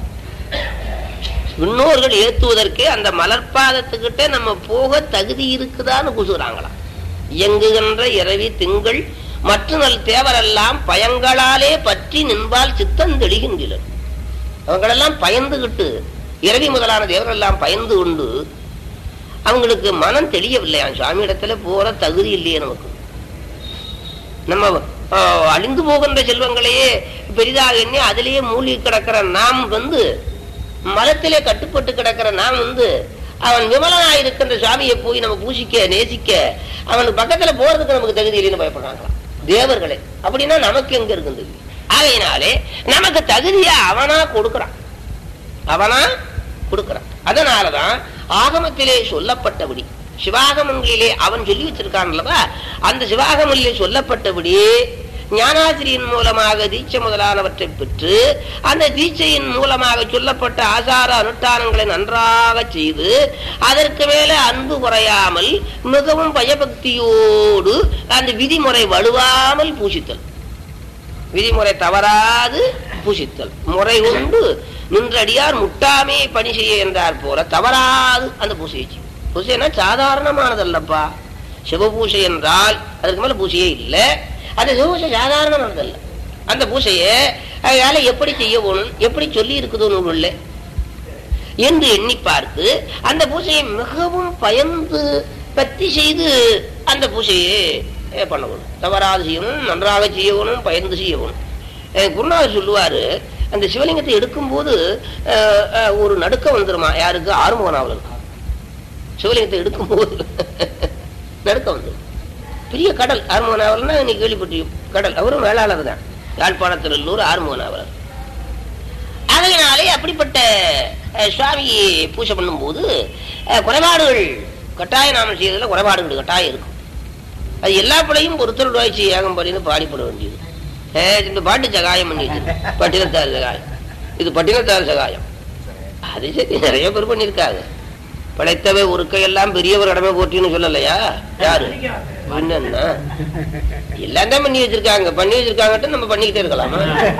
Speaker 1: விண்ணோர்கள் ஏத்துவதற்கே அந்த மலர்பாதத்துக்கிட்ட நம்ம போக தகுதி இருக்குதான்னு பூசுகிறாங்களாம் இயங்குகின்ற இரவி திங்கள் மற்ற நல் தேவரெல்லாம் பயங்களாலே பற்றி நின்பால் சித்தம் தெளிகின்றனர் அவங்களெல்லாம் பயந்துகிட்டு இரவி முதலான தேவர்கள் எல்லாம் பயந்து கொண்டு அவங்களுக்கு மனம் தெளியவில்லையா சுவாமி இடத்துல போற தகுதி இல்லையே நமக்கு நம்ம ஆஹ், அழிந்து போகின்ற செல்வங்களையே பெரிதாக எண்ணி அதிலேயே மூழ்கி கிடக்கிற நாம் வந்து மதத்திலே கட்டுப்பட்டு கிடக்கிற நாம் வந்து அவன் விமலனா இருக்கின்ற சுவாமியை போய் நம்ம பூசிக்க நேசிக்க அவனுக்கு பக்கத்துல போறதுக்கு நமக்கு தகுதி இல்லைன்னு பயப்படுறாங்களாம் தேவர்களே அப்படின்னா நமக்கு எங்க இருக்குது ஆகையினாலே நமக்கு தகுதியா அவனா கொடுக்கறான் அவனா கொடுக்கறான் அதனாலதான் ஆகமத்திலே சொல்லப்பட்டபடி சிவாகமங்களிலே அவன் சொல்லி வச்சிருக்கான் அல்லவா அந்த சிவாகமங்களிலே சொல்லப்பட்டபடி ஞானாசிரியின் மூலமாக தீட்சை முதலானவற்றை பெற்று அந்த தீட்சையின் மூலமாக சொல்லப்பட்ட ஆசார அனுஷ்டானங்களை நன்றாக செய்து அதற்கு மேல அன்பு குறையாமல் மிகவும் பயபக்தியோடு அந்த விதிமுறை வலுவாமல் பூசித்தல் விதிமுறை தவறாது பூசித்தல் முறை கொண்டு நின்றடியார் முட்டாமே பணி செய்ய என்றார் போல தவறாது அந்த பூசையை செய்யும் பூசைனா சாதாரணமானதல்லப்பா சிவபூசை என்றால் அதுக்கு மேல பூசையே இல்லை அந்த சிவபூசை சாதாரணமானதல்ல அந்த பூசையை அதனால எப்படி செய்ய போகணும் எப்படி சொல்லி இருக்குதோ நூல்ல என்று எண்ணி பார்த்து அந்த பூசையை மிகவும் பயந்து பத்தி செய்து அந்த பூசையை அஹ், பண்ணணும் தவறாது செய்யணும் நன்றாக செய்யணும் பயந்து செய்யணும் அஹ், குருநாதர் சொல்லுவாரு அந்த சிவலிங்கத்தை எடுக்கும்போது அஹ், அஹ், ஒரு நடுக்கம் வந்துருமா யாருக்கு ஆறுமுக நாவலருக்கு சிவலிங்கத்தை எடுக்கும்போது நடுக்கம் வந்துடும் பெரிய கடல் ஆறுமுக நாவல்னா நீ கேள்விப்பட்டியும் கடல் அவரும் வேளாளர் தான் யாழ்ப்பாணத்திலூர் ஆறுமுக நாவலர் அதனாலே அப்படிப்பட்ட அஹ், சுவாமியை பூஜை பண்ணும்போது அஹ், குறைபாடுகள் கட்டாய நாம செய்யறதுல குறைபாடுகள் கட்டாயம் இருக்கும் அது எல்லா பிள்ளையும் பொறுத்தல் ரூபாய்ச்சி ஏகம் பண்ணின்னு பாடிப்பட வேண்டியது ஏ, இந்த பாட்டு சகாயம் பண்ணி வச்சிருக்கு பட்டினத்தார் சகாயம் இது பட்டினத்தார் சகாயம் அது சரி நிறைய பேர் பண்ணியிருக்காங்க படைத்தவை ஒரு கையெல்லாம் பெரியவர் கடமை போட்டின்னு சொல்லலையா யாரு என்னன்னா எல்லாம் தான் பண்ணி வச்சிருக்காங்க பண்ணி வச்சிருக்காங்கட்டு நம்ம பண்ணிக்கிட்டே இருக்கலாமா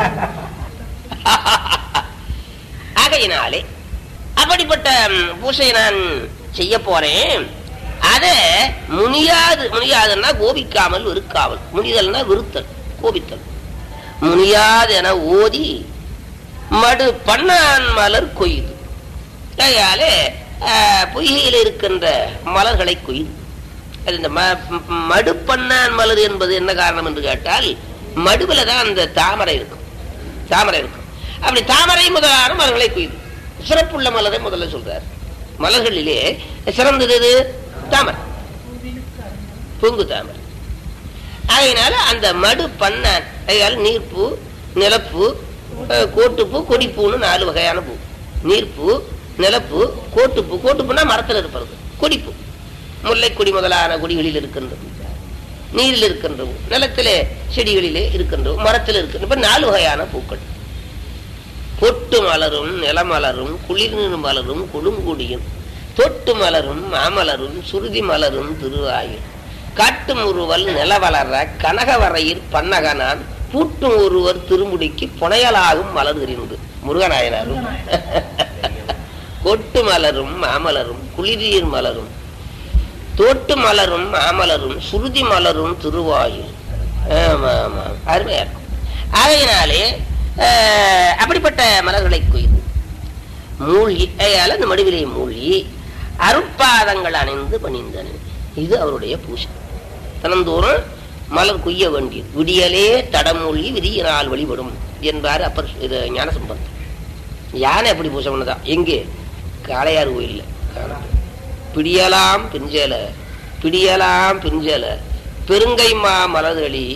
Speaker 1: ஆகையினாலே அப்படிப்பட்ட ம், பூசையை நான் செய்ய போறேன் அத முனியாது முனியாதுன்னா கோபிக்காமல் வெறுக்காமல் முனிதல்னா விருத்தல் கோபித்தல் முனியாது என ஓதி மடு பண்ணான் மலர் கொய்து ஆகையாலே ஆஹ், பொய்கையில் இருக்கின்ற மலர்களை கொய்து அது இந்த ம- ம- மடுப்பண்ணான் மலர் என்பது என்ன காரணம் என்று கேட்டால் மடுவுல தான் அந்த தாமரை இருக்கும் தாமரை இருக்கும் அப்படி தாமரை முதலான மலர்களை கொய்து சிறப்புள்ள மலரை முதல்ல சொல்றார் மலர்களிலே சிறந்தது எது? தாமரை பூங்கு தாமரை அதனால அந்த மடு பண்ணான் அதனால நீர்ப்பூ நிலப்பூ அஹ், கோட்டுப்பூ கொடிப்பூன்னு நாலு வகையான பூ நீர்ப்பூ நிலப்பூ கோட்டுப்பூ கோட்டுப்பூனா மரத்தில் இருப்பது கொடிப்பூ முல்லை கொடி முதலான கொடிகளில் இருக்கின்றது நீரில் இருக்கின்றது நிலத்திலே செடிகளிலே இருக்கின்றது மரத்தில் இருக்கின்ற இப்ப நாலு வகையான பூக்கள் பொட்டு மலரும் நிலமலரும் குளிர்நீர் மலரும் கொடுங்குடியும் தொட்டு மலரும் மாமலரும் சுருதி மலரும் திருவாயும் காட்டும் ஒருவல் நிலவளர கனகவரையில் பன்னகனான் பூட்டும் ஒருவர் திருமுடிக்கு புனையலாகும் மலர்கிறிந்து முருகநாயனாரும் கொட்டு மலரும் மாமலரும் குளிரீர் மலரும் தோட்டு மலரும் மாமலரும் சுருதி மலரும் திருவாயும் ஆமா ஆமா அருமையா இருக்கும் ஆகையினாலே அஹ், அப்படிப்பட்ட மலர்களை கொய்து மூழ்கி அதால அந்த மடுவிலே மூழ்கி அருட்பாதங்கள் அணைந்து பணிந்தன இது அவருடைய பூஜை தினந்தோறும் மலர் குய்ய வேண்டியது விடியலே தடமூழ்கி விதியினால் வழிபடும் என்பார் அப்பர் இது ஞானசம்பந்தம் யானை எப்படி பூஜை பண்ணதா எங்கே காளையார் கோயில்ல காணப்படும். பிடியலாம் பிஞ்சல பிடியலாம் பிஞ்சல பெருங்கை மா மலர்களி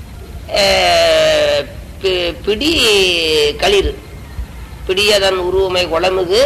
Speaker 1: அஹ், பி- பிடி களிறு பிடியதன் உருவமை குழம்புக்கு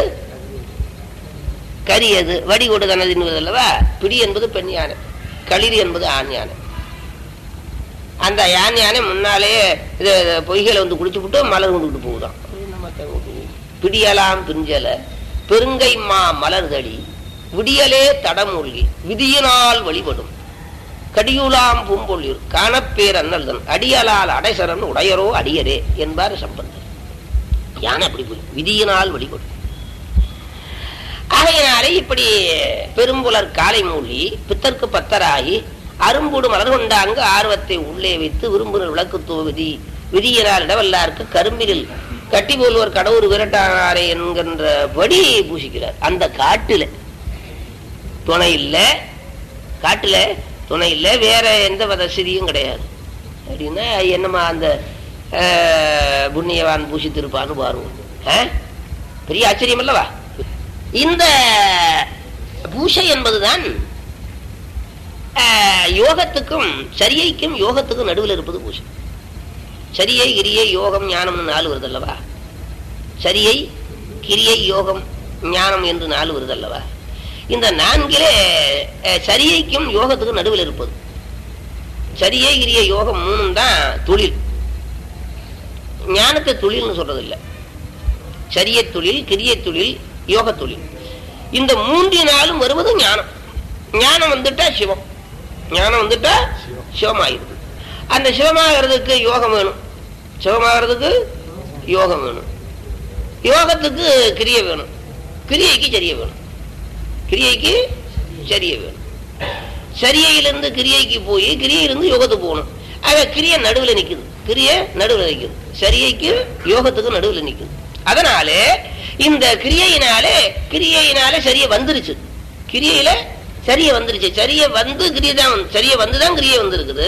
Speaker 1: கரியது வடி கொடுதனது என்பதல்லவா பிடி என்பது பெண் யானை களிறு என்பது ஆண் யானை அந்த யானை யானை முன்னாலே இது இது பொய்களை வந்து குடிச்சு விட்டு மலர் கொண்டுகிட்டு போகுதாம் பிடியலாம் பிஞ்சல பெருங்கை மா மலர்களி விடியலே தடமூழ்கி விதியினால் வழிபடும் கடியுலாம் பூம்பொழியூர் காணப்பேர் அண்ணல்தன் அடியலால் அடைசரன் உடையரோ அடியரே என்பார் சம்பந்தர் யானை அப்படி போய் விதியினால் வழிபடும் ஆகையினாலே இப்படி பெரும்புலர் காலை மூழ்கி பித்தற்கு பத்தராகி அரும்புடு மலர் கொண்டாங்கு ஆர்வத்தை உள்ளே வைத்து விரும்புகிற விளக்கு விதி விதியினால் இடவல்லாருக்கு கரும்பினில் கட்டி போல்வர் கடவுர் விரட்டாரே என்கின்றபடி பூசிக்கிறார் அந்த காட்டுல துணை இல்ல காட்டுல துணை இல்ல வேற எந்த வதசதியும் கிடையாது அப்படின்னா என்னமா அந்த அஹ், புண்ணியவான் பூசித்திருப்பான்னு பாருங்க அஹ்? பெரிய ஆச்சரியம் அல்லவா இந்த பூஷை என்பதுதான் அஹ், யோகத்துக்கும் சரியைக்கும் யோகத்துக்கும் நடுவில் இருப்பது பூஷை சரியை கிரியை யோகம் ஞானம்னு நாலு வருது அல்லவா சரியை கிரியை யோகம் ஞானம் என்று நாலு வருது அல்லவா இந்த நான்கிலே அஹ், சரியைக்கும் யோகத்துக்கும் நடுவில் இருப்பது சரியை கிரியை யோகம் மூணும் தான் தொழில் ஞானத்தை தொழில்னு சொல்றது இல்ல சரிய தொழில் கிரிய தொழில் யோக தொழில் இந்த மூன்றினாலும் வருவது ஞானம் ஞானம் வந்துட்டா சிவம் ஞானம் வந்துட்டா சிவமாயிருது அந்த சிவமாகிறதுக்கு யோகம் வேணும் சிவமாகிறதுக்கு யோகம் வேணும் யோகத்துக்கு கிரிய வேணும் கிரியைக்கு சரிய வேணும் கிரியைக்கு சரிய வேணும் சரியையிலிருந்து கிரியைக்கு போய் கிரியையிலிருந்து யோகத்துக்கு போகணும் ஆக கிரிய நடுவில் நிக்குது கிரிய நடுவில் நிக்குது சரியைக்கு யோகத்துக்கு நடுவில் நிக்குது அதனாலே இந்த கிரியையினாலே கிரியையினாலே சரிய வந்துருச்சு கிரியையில சரிய வந்துருச்சு சரிய வந்து கிரிய தான் வந்து- சரிய வந்துதான் கிரிய வந்திருக்குது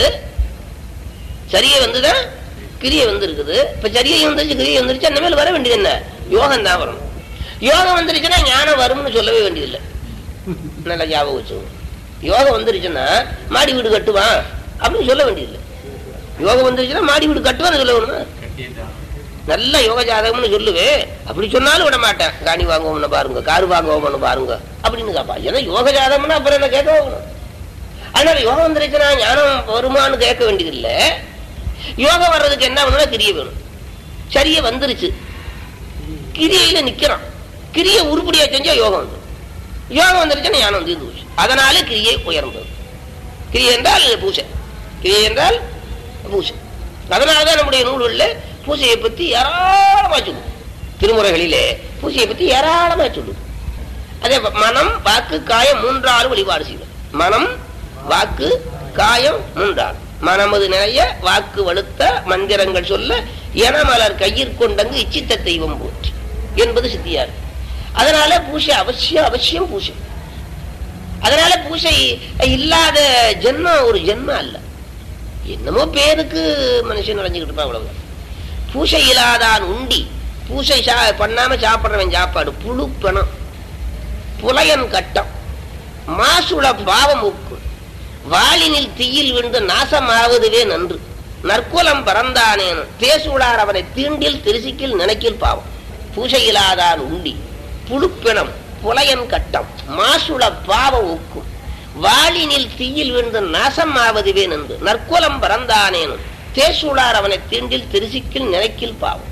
Speaker 1: சரியை வந்துதான் கிரியை வந்திருக்குது இப்ப சரியை வந்துருச்சு கிரியை வந்துருச்சு அந்த மேல வர வேண்டியது என்ன யோகம் தான் வரணும் யோகம் வந்துருச்சுன்னா ஞானம் வரும்னு சொல்லவே வேண்டியதில்லை நல்லா ஞாபகம் வச்சுக்கோங்க யோகம் வந்துருச்சுன்னா மாடி வீடு கட்டுவான் அப்படின்னு சொல்ல வேண்டியதில்லை யோகம் வந்துருச்சுன்னா மாடி வீடு கட்டுவான்னு சொல்ல வேணுமா நல்ல யோக ஜாதகம்னு சொல்லுவேன் அப்படி சொன்னாலும் விட மாட்டேன் காணி வாங்குவோம்னு பாருங்க காரு வாங்குவோம்னு பாருங்க அப்படின்னு கேப்பா ஏன்னா யோக ஜாதகம்னா அப்புறம் என்ன கேட்க போகணும் அதனால யோகம் வந்துருச்சுன்னா ஞானம் வருமான்னு கேட்க வேண்டியதில்லை யோகம் வர்றதுக்கு என்ன வேணும்னா கிரிய வேணும் சரியா வந்துருச்சு கிரியையில நிக்கிறான் கிரிய உருப்படியா செஞ்சா யோகம் வந்து யோகம் வந்துருச்சுன்னா ஞானம் தீர்ந்து போச்சு அதனால கிரியை உயர்ந்தது கிரியை என்றால் பூஜை கிரியை என்றால் பூஜை அதனாலதான் நம்முடைய நூல்களில் பூஜையை பத்தி ஏராளமா சொல்லுது திருமுறைகளிலே பூஜையை பத்தி ஏராளமா சொல்லுது அதே ப- மனம் வாக்கு காயம் மூன்றாறு வழிபாடு செய்யும் மனம் வாக்கு காயம் மூன்றாறு மனமது நிறைய வாக்கு வலுத்த மந்திரங்கள் சொல்ல எனமலர் கையிற் கொண்டங்கு இச்சித்த தெய்வம் போற்றி என்பது சித்தியார் அதனால பூசை அவசியம் அவசியம் பூசை அதனால பூசை இல்லாத ஜென்மம் ஒரு ஜென்மம் அல்ல என்னமோ பேருக்கு மனுஷன் நுழைஞ்சுக்கிட்டு இருப்பான் அவ்வளவுதான் பூசை இல்லாதான் உண்டி பூசை சா பண்ணாம சாப்பிடுறவன் சாப்பாடு புழு பணம் புலையன் கட்டம் மாசுள பாவம் ஊக்கும் வாளினில் தீயில் விழுந்து நாசமாவதுவே நன்று நற்குலம் பறந்தானேனும் தேசுளார் அவனை தீண்டில் திருசிக்கில் நினைக்கில் பாவம் பூசையிலாதான் உண்டி புழுப்பிணம் புலையன் கட்டம் மாசுள பாவம் ஊக்கும் வாளினில் தீயில் விழுந்து நாசம் ஆவதுவே நன்று நற்குலம் பறந்தானேனும் தேசுளார் அவனை தீண்டில் திருசிக்கில் நினைக்கில் பாவம்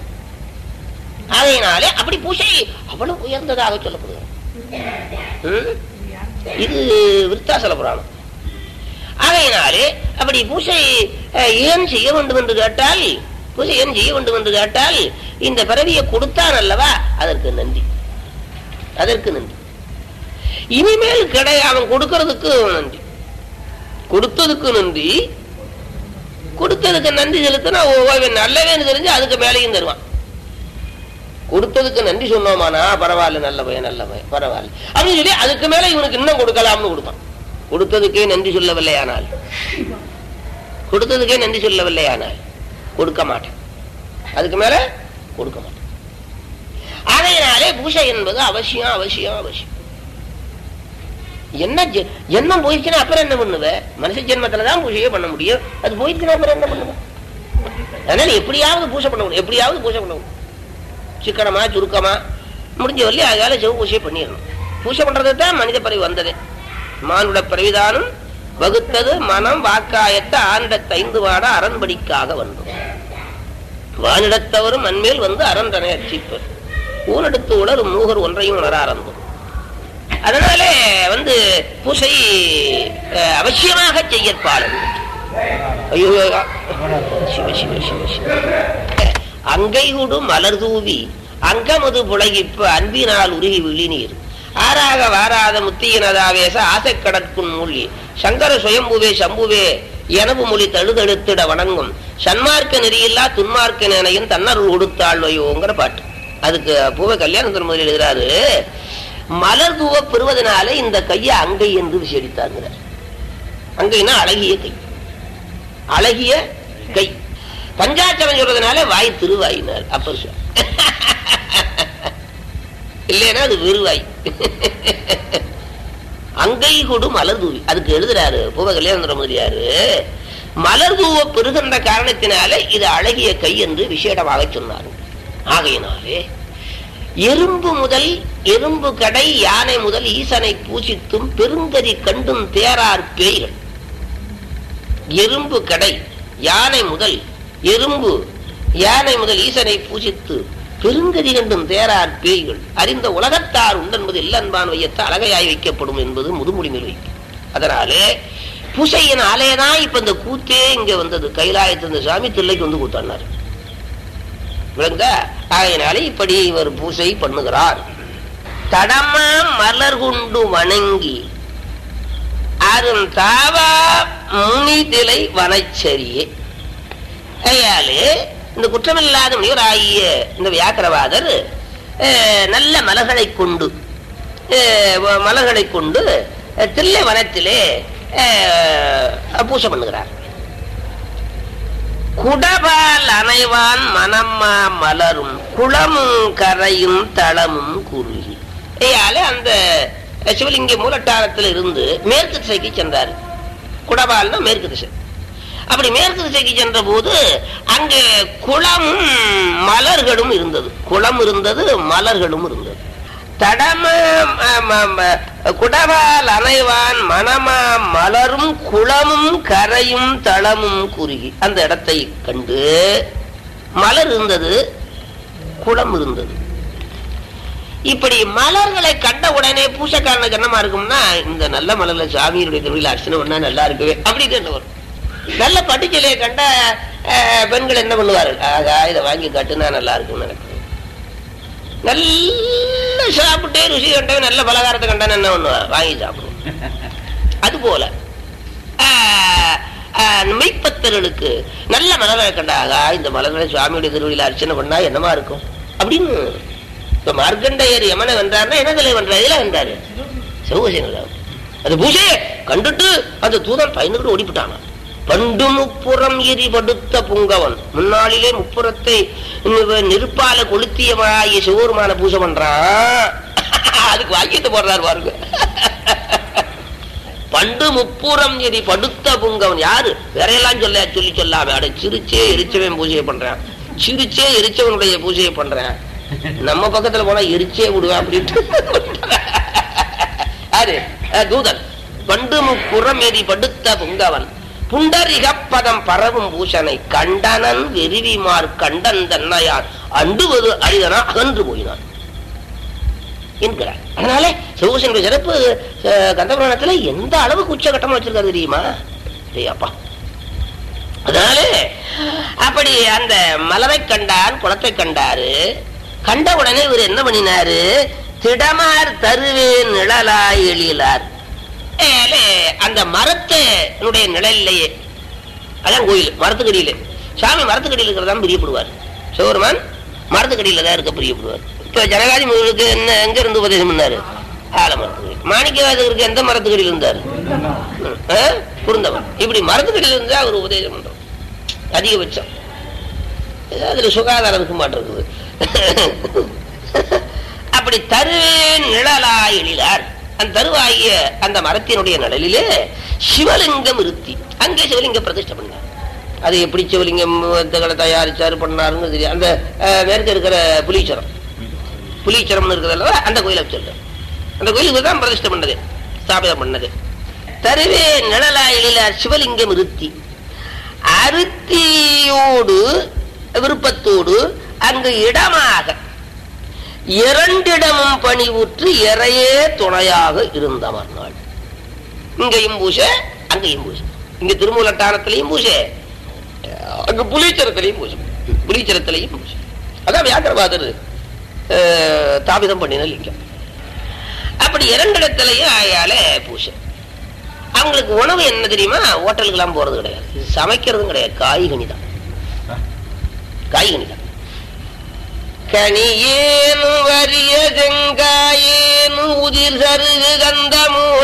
Speaker 1: அதனாலே அப்படி பூசை அவ்வளவு உயர்ந்ததாக சொல்லப்படுகிறது ம்? இது விருத்தாசல புராணம் ஆகையினாலே அப்படி பூசை அஹ், ஏன் செய்ய வேண்டும் என்று கேட்டால் பூசை ஏன் செய்ய வேண்டும் என்று கேட்டால் இந்த பிறவியை கொடுத்தான் அல்லவா அதற்கு நன்றி அதற்கு நன்றி இனிமேல் கிடை அவன் கொடுக்கறதுக்கு நன்றி கொடுத்ததுக்கு நன்றி கொடுத்ததுக்கு நன்றி செலுத்தினா ஓ இவன் நல்லவேன்னு தெரிஞ்சு அதுக்கு மேலேயும் தருவான் கொடுத்ததுக்கு நன்றி சொன்னோமானா பரவாயில்ல நல்ல பையன் நல்ல பையன் பரவாயில்ல அப்படின்னு சொல்லி அதுக்கு மேல இவனுக்கு இன்னும் கொடுக்கலாம்னு கொடுப்பான் கொடுத்ததுக்கே நன்றி சொல்லவில்லையானால் கொடுத்ததுக்கே நன்றி சொல்லவில்லையானால் கொடுக்க மாட்டேன் அதுக்கு மேல கொடுக்க மாட்டேன் அதையினாலே பூஜை என்பது அவசியம் அவசியம் அவசியம் என்ன ஜெ- ஜென்மம் போயிடுச்சுன்னா அப்புறம் என்ன பண்ணுவ மனுஷ ஜென்மத்துல தான் பூஜையே பண்ண முடியும் அது போயிடுச்சுன்னா அப்புறம் என்ன பண்ணுவ அதனால எப்படியாவது பூஜை பண்ண முடியும் எப்படியாவது பூஜை பண்ண முடியும் சிக்கனமா சுருக்கமா முடிஞ்ச வரலையும் அதால சிவ பூஜையை பண்ணிடணும் பூஜை பண்றது தான் மனித பிறவி வந்தது மானுட பிறவிதானும் வகுத்தது மனம் வாக்காயத்த ஆண்டத்த ஐந்து வாட அரண்படிக்காக வந்தோம் வானிடத்தவரும் மண்மேல் வந்து அரண்டனை அர்ச்சிப்பர் ஊனெடுத்து உணரும் மூகர் ஒன்றையும் உணர ஆரம்பம் அதனாலே வந்து பூசை அஹ், அவசியமாக செய்யற்பாளன் ஐயோ சிவ சிவ சிவ சிவ அங்கைகுடு மலர் தூவி அங்கமது புலகிப்ப அன்பினால் உருகி விழிநீர் ஆறாக வாராத முத்தியினதாவேச ஆசைக்கடற்குன் மூழ்கி சங்கர சுயம்புவே சம்புவே எனவு மொழி தழுதழுத்திட வணங்கும் சன்மார்க்க நெறியில்லா துன்மார்க்க நினையும் தன்னருள் கொடுத்தாழ்வையோங்கிற பாட்டு அதுக்கு பூவை கல்யாணத்தில் முதலில் எழுதுறாரு மலர் தூவ பெறுவதனால இந்த கையை அங்கை என்று விசேடித்தாங்கிறார் அங்கைனா அழகிய கை அழகிய கை பஞ்சாட்சரம் சொல்றதுனால வாய் திருவாயினார் அப்பர் சுவாமி. இல்லைன்னா அது வெறுவாய் அங்கை கொடு மலர் தூவி அதுக்கு எழுதுறாரு பூவ கல்யாண முதலியாரு மலர் தூவ பெறுகின்ற காரணத்தினாலே இது அழகிய கை என்று விசேடமாக சொன்னார் ஆகையினாலே எறும்பு முதல் எறும்பு கடை யானை முதல் ஈசனை பூசித்தும் பெருங்கதி கண்டும் தேரார் பேய்கள் எறும்பு கடை யானை முதல் எறும்பு யானை முதல் ஈசனை பூஜித்து பெருங்கதி கண்டும் தேரார் பேய்கள் அறிந்த உலகத்தார் உண்டென்பது இல்லன்பான் வையத்த அழகையாய் வைக்கப்படும் என்பது முதுமொழி மேல் வைக்கும் அதனாலே பூசையினாலேதான் இப்ப இந்த கூத்தே இங்க வந்தது கைலாயத்து இந்த சாமி தில்லைக்கு வந்து கூத்தாடினார் விளங்க ஆகையினாலே இப்படி இவர் பூசை பண்ணுகிறார் தடமா மலர் கொண்டு வணங்கி அரும் தாவா முனிதிலை வனச்சரியே ஐயாலு இந்த குற்றமில்லாத முனிவராகிய இந்த வியாக்கரவாதர் அஹ், நல்ல மலர்களை கொண்டு அஹ், வ- மலர்களை கொண்டு அஹ், தில்லை வனத்திலே அஹ், பூசை பண்ணுகிறார் குடபால் அணைவான் மனம்மா மலரும் குளமும் கரையும் தளமும் குறுகி ஐயால அந்த சிவலிங்க மூலட்டாரத்தில் இருந்து மேற்கு திசைக்கு சென்றார் குடபால்னா மேற்கு திசை அப்படி மேற்கு திசைக்கு சென்ற போது அங்கே குளமும் மலர்களும் இருந்தது குளம் இருந்தது மலர்களும் இருந்தது தடம ம- ம- ம- குடவால் அணைவான் மனமா மலரும் குளமும் கரையும் தளமும் குறுகி அந்த இடத்தை கண்டு மலர் இருந்தது குளம் இருந்தது இப்படி மலர்களை கண்ட உடனே பூசக்காரனுக்கு என்னமா இருக்கும்னா இந்த நல்ல மலர்ல சாமியினுடைய திருவிழா அர்ச்சனை பண்ணா நல்லா இருக்குவே அப்படின்னு என்ன வரும் நல்ல பட்டுச்சலையை கண்ட அஹ், பெண்கள் என்ன பண்ணுவார்கள் ஆகா இதை வாங்கி கட்டுனா நல்லா இருக்கும்னு நினைக்கிறேன் நல்ல சாப்பிட்டே ருசி கண்டவன் நல்ல பலகாரத்தை கண்டான என்ன பண்ணுவான் வாங்கி சாப்பிடுவோம் அது போல ஆஹ், ஆஹ், மெய்ப்பத்தர்களுக்கு நல்ல மலரை கண்டாக இந்த மலர்களை சுவாமியுடைய திருவிழா அர்ச்சனை பண்ணா என்னமா இருக்கும் அப்படின்னு இப்ப மார்க்கண்டையர் யமனை வென்றார்னா என்னதில் வென்றார் இதுல வென்றாரு சிவகோசேனர் அது பூஜையை கண்டுட்டு அந்த தூதன் பயந்துகிட்டு ஓடிவிட்டானா பண்டு முப்புறம் எரி படுத்த புங்கவன் முன்னாளிலே முப்புறத்தை நி- நெருப்பால கொளுத்தியவனாகிய சிவருமான பூஜை பண்றான் அதுக்கு வாக்கியத்தை போடுறாரு பாருங்க பண்டு முப்புறம் எரி படுத்த புங்கவன் யாரு வேறையெல்லாம் சொல்ல சொல்லி சொல்லாம அட சிரிச்சே எரிச்சவன் பூஜையை பண்றான் சிரிச்சே எரிச்சவனுடைய பூஜையை பண்றேன் நம்ம பக்கத்துல போனா எரிச்சே விடுவேன் அப்படின்ட்டு யாரு அஹ், தூதன் பண்டு முப்புறம் எரி படுத்த புங்கவன் புண்டரிகப்பதம் பரவும் பூஷனை கண்டனன் வெறிவிமார் கண்டன் தன்னையார் அண்டுவது அரிதனா அகன்று போயினான் என்கிறார் அதனால சிவகோசனுடைய சிறப்பு அஹ், கந்தபுராணத்துல எந்த அளவுக்கு உச்சகட்டமா வச்சிருக்காரு தெரியுமா டேய் அப்பா அதனால அப்படி அந்த மலரை கண்டான் குளத்தை கண்டாரு கண்ட உடனே இவர் என்ன பண்ணினாரு திடமார் தருவேன் நிழலாய் எழிலார் ஏலே, அந்த மரத்தினுடைய நிழல்லையே அதான் கோயில் மரத்துக்கடியில சாமி மரத்துக்கடியில் இருக்கிறதான் பிரியப்படுவார் சிவருமான் மரத்துக்கடியில தான் இருக்க பிரியப்படுவார் இப்ப ஜனகாதி முருகனுக்கு என்ன எங்க இருந்து உபதேசம் பண்ணாரு ஆலமரத்துக்கடி மாணிக்கவாதகருக்கு எந்த மரத்துக்கடியில் இருந்தார் ஆ? குருந்தவன் இப்படி மரத்துக்கடியில் இருந்தா அவர் உபதேசம் பண்றோம் அதிகபட்சம் ஏதோ அதுல சுகாதாரம் இருக்க மாட்டிருக்குது அப்படி தருவேன் நிழலா எழிலார் அந்த தருவாகிய அந்த மரத்தினுடைய நிழலிலே சிவலிங்கம் இருத்தி அங்கே சிவலிங்க பிரதிஷ்டை பண்ணார் அது எப்படி சிவலிங்கம் களை தயாரிச்சாரு பண்ணாருன்னு தெரியும் அந்த அஹ், மேற்க இருக்கிற புலீச்சரம் புலீச்சரம்னு இருக்கிறதுல அந்த கோயிலை சொல்றேன் அந்த கோயிலுக்கு தான் பிரதிஷ்டை பண்ணது ஸ்தாபிதம் பண்ணது தருவே நிழலா எழிலார் சிவலிங்கம் இருத்தி அருத்தியோடு விருப்பத்தோடு அங்கு இடமாக இரண்டிடமும் பணிவுற்று இறையே துணையாக இருந்தவர் நாள் இங்கேயும் பூசை அங்கேயும் பூசை இங்க திருமூலட்டானத்திலையும் பூசை அங்க புலீச்சரத்திலையும் பூசை புலீச்சரத்திலையும் பூசை அதான் வியாக்கரவாதர் அஹ், தாபிதம் பண்ணின லிங்கம் அப்படி இரண்டிடத்திலையும் ஆயால பூசை அவங்களுக்கு உணவு என்ன தெரியுமா ஹோட்டலுக்கு எல்லாம் போறது கிடையாது சமைக்கிறதும் கிடையாது காய்கனி தான் காய்கனி தான் கனியேனும் வரிய செங்காயேனும் உதிர் சருகு கந்த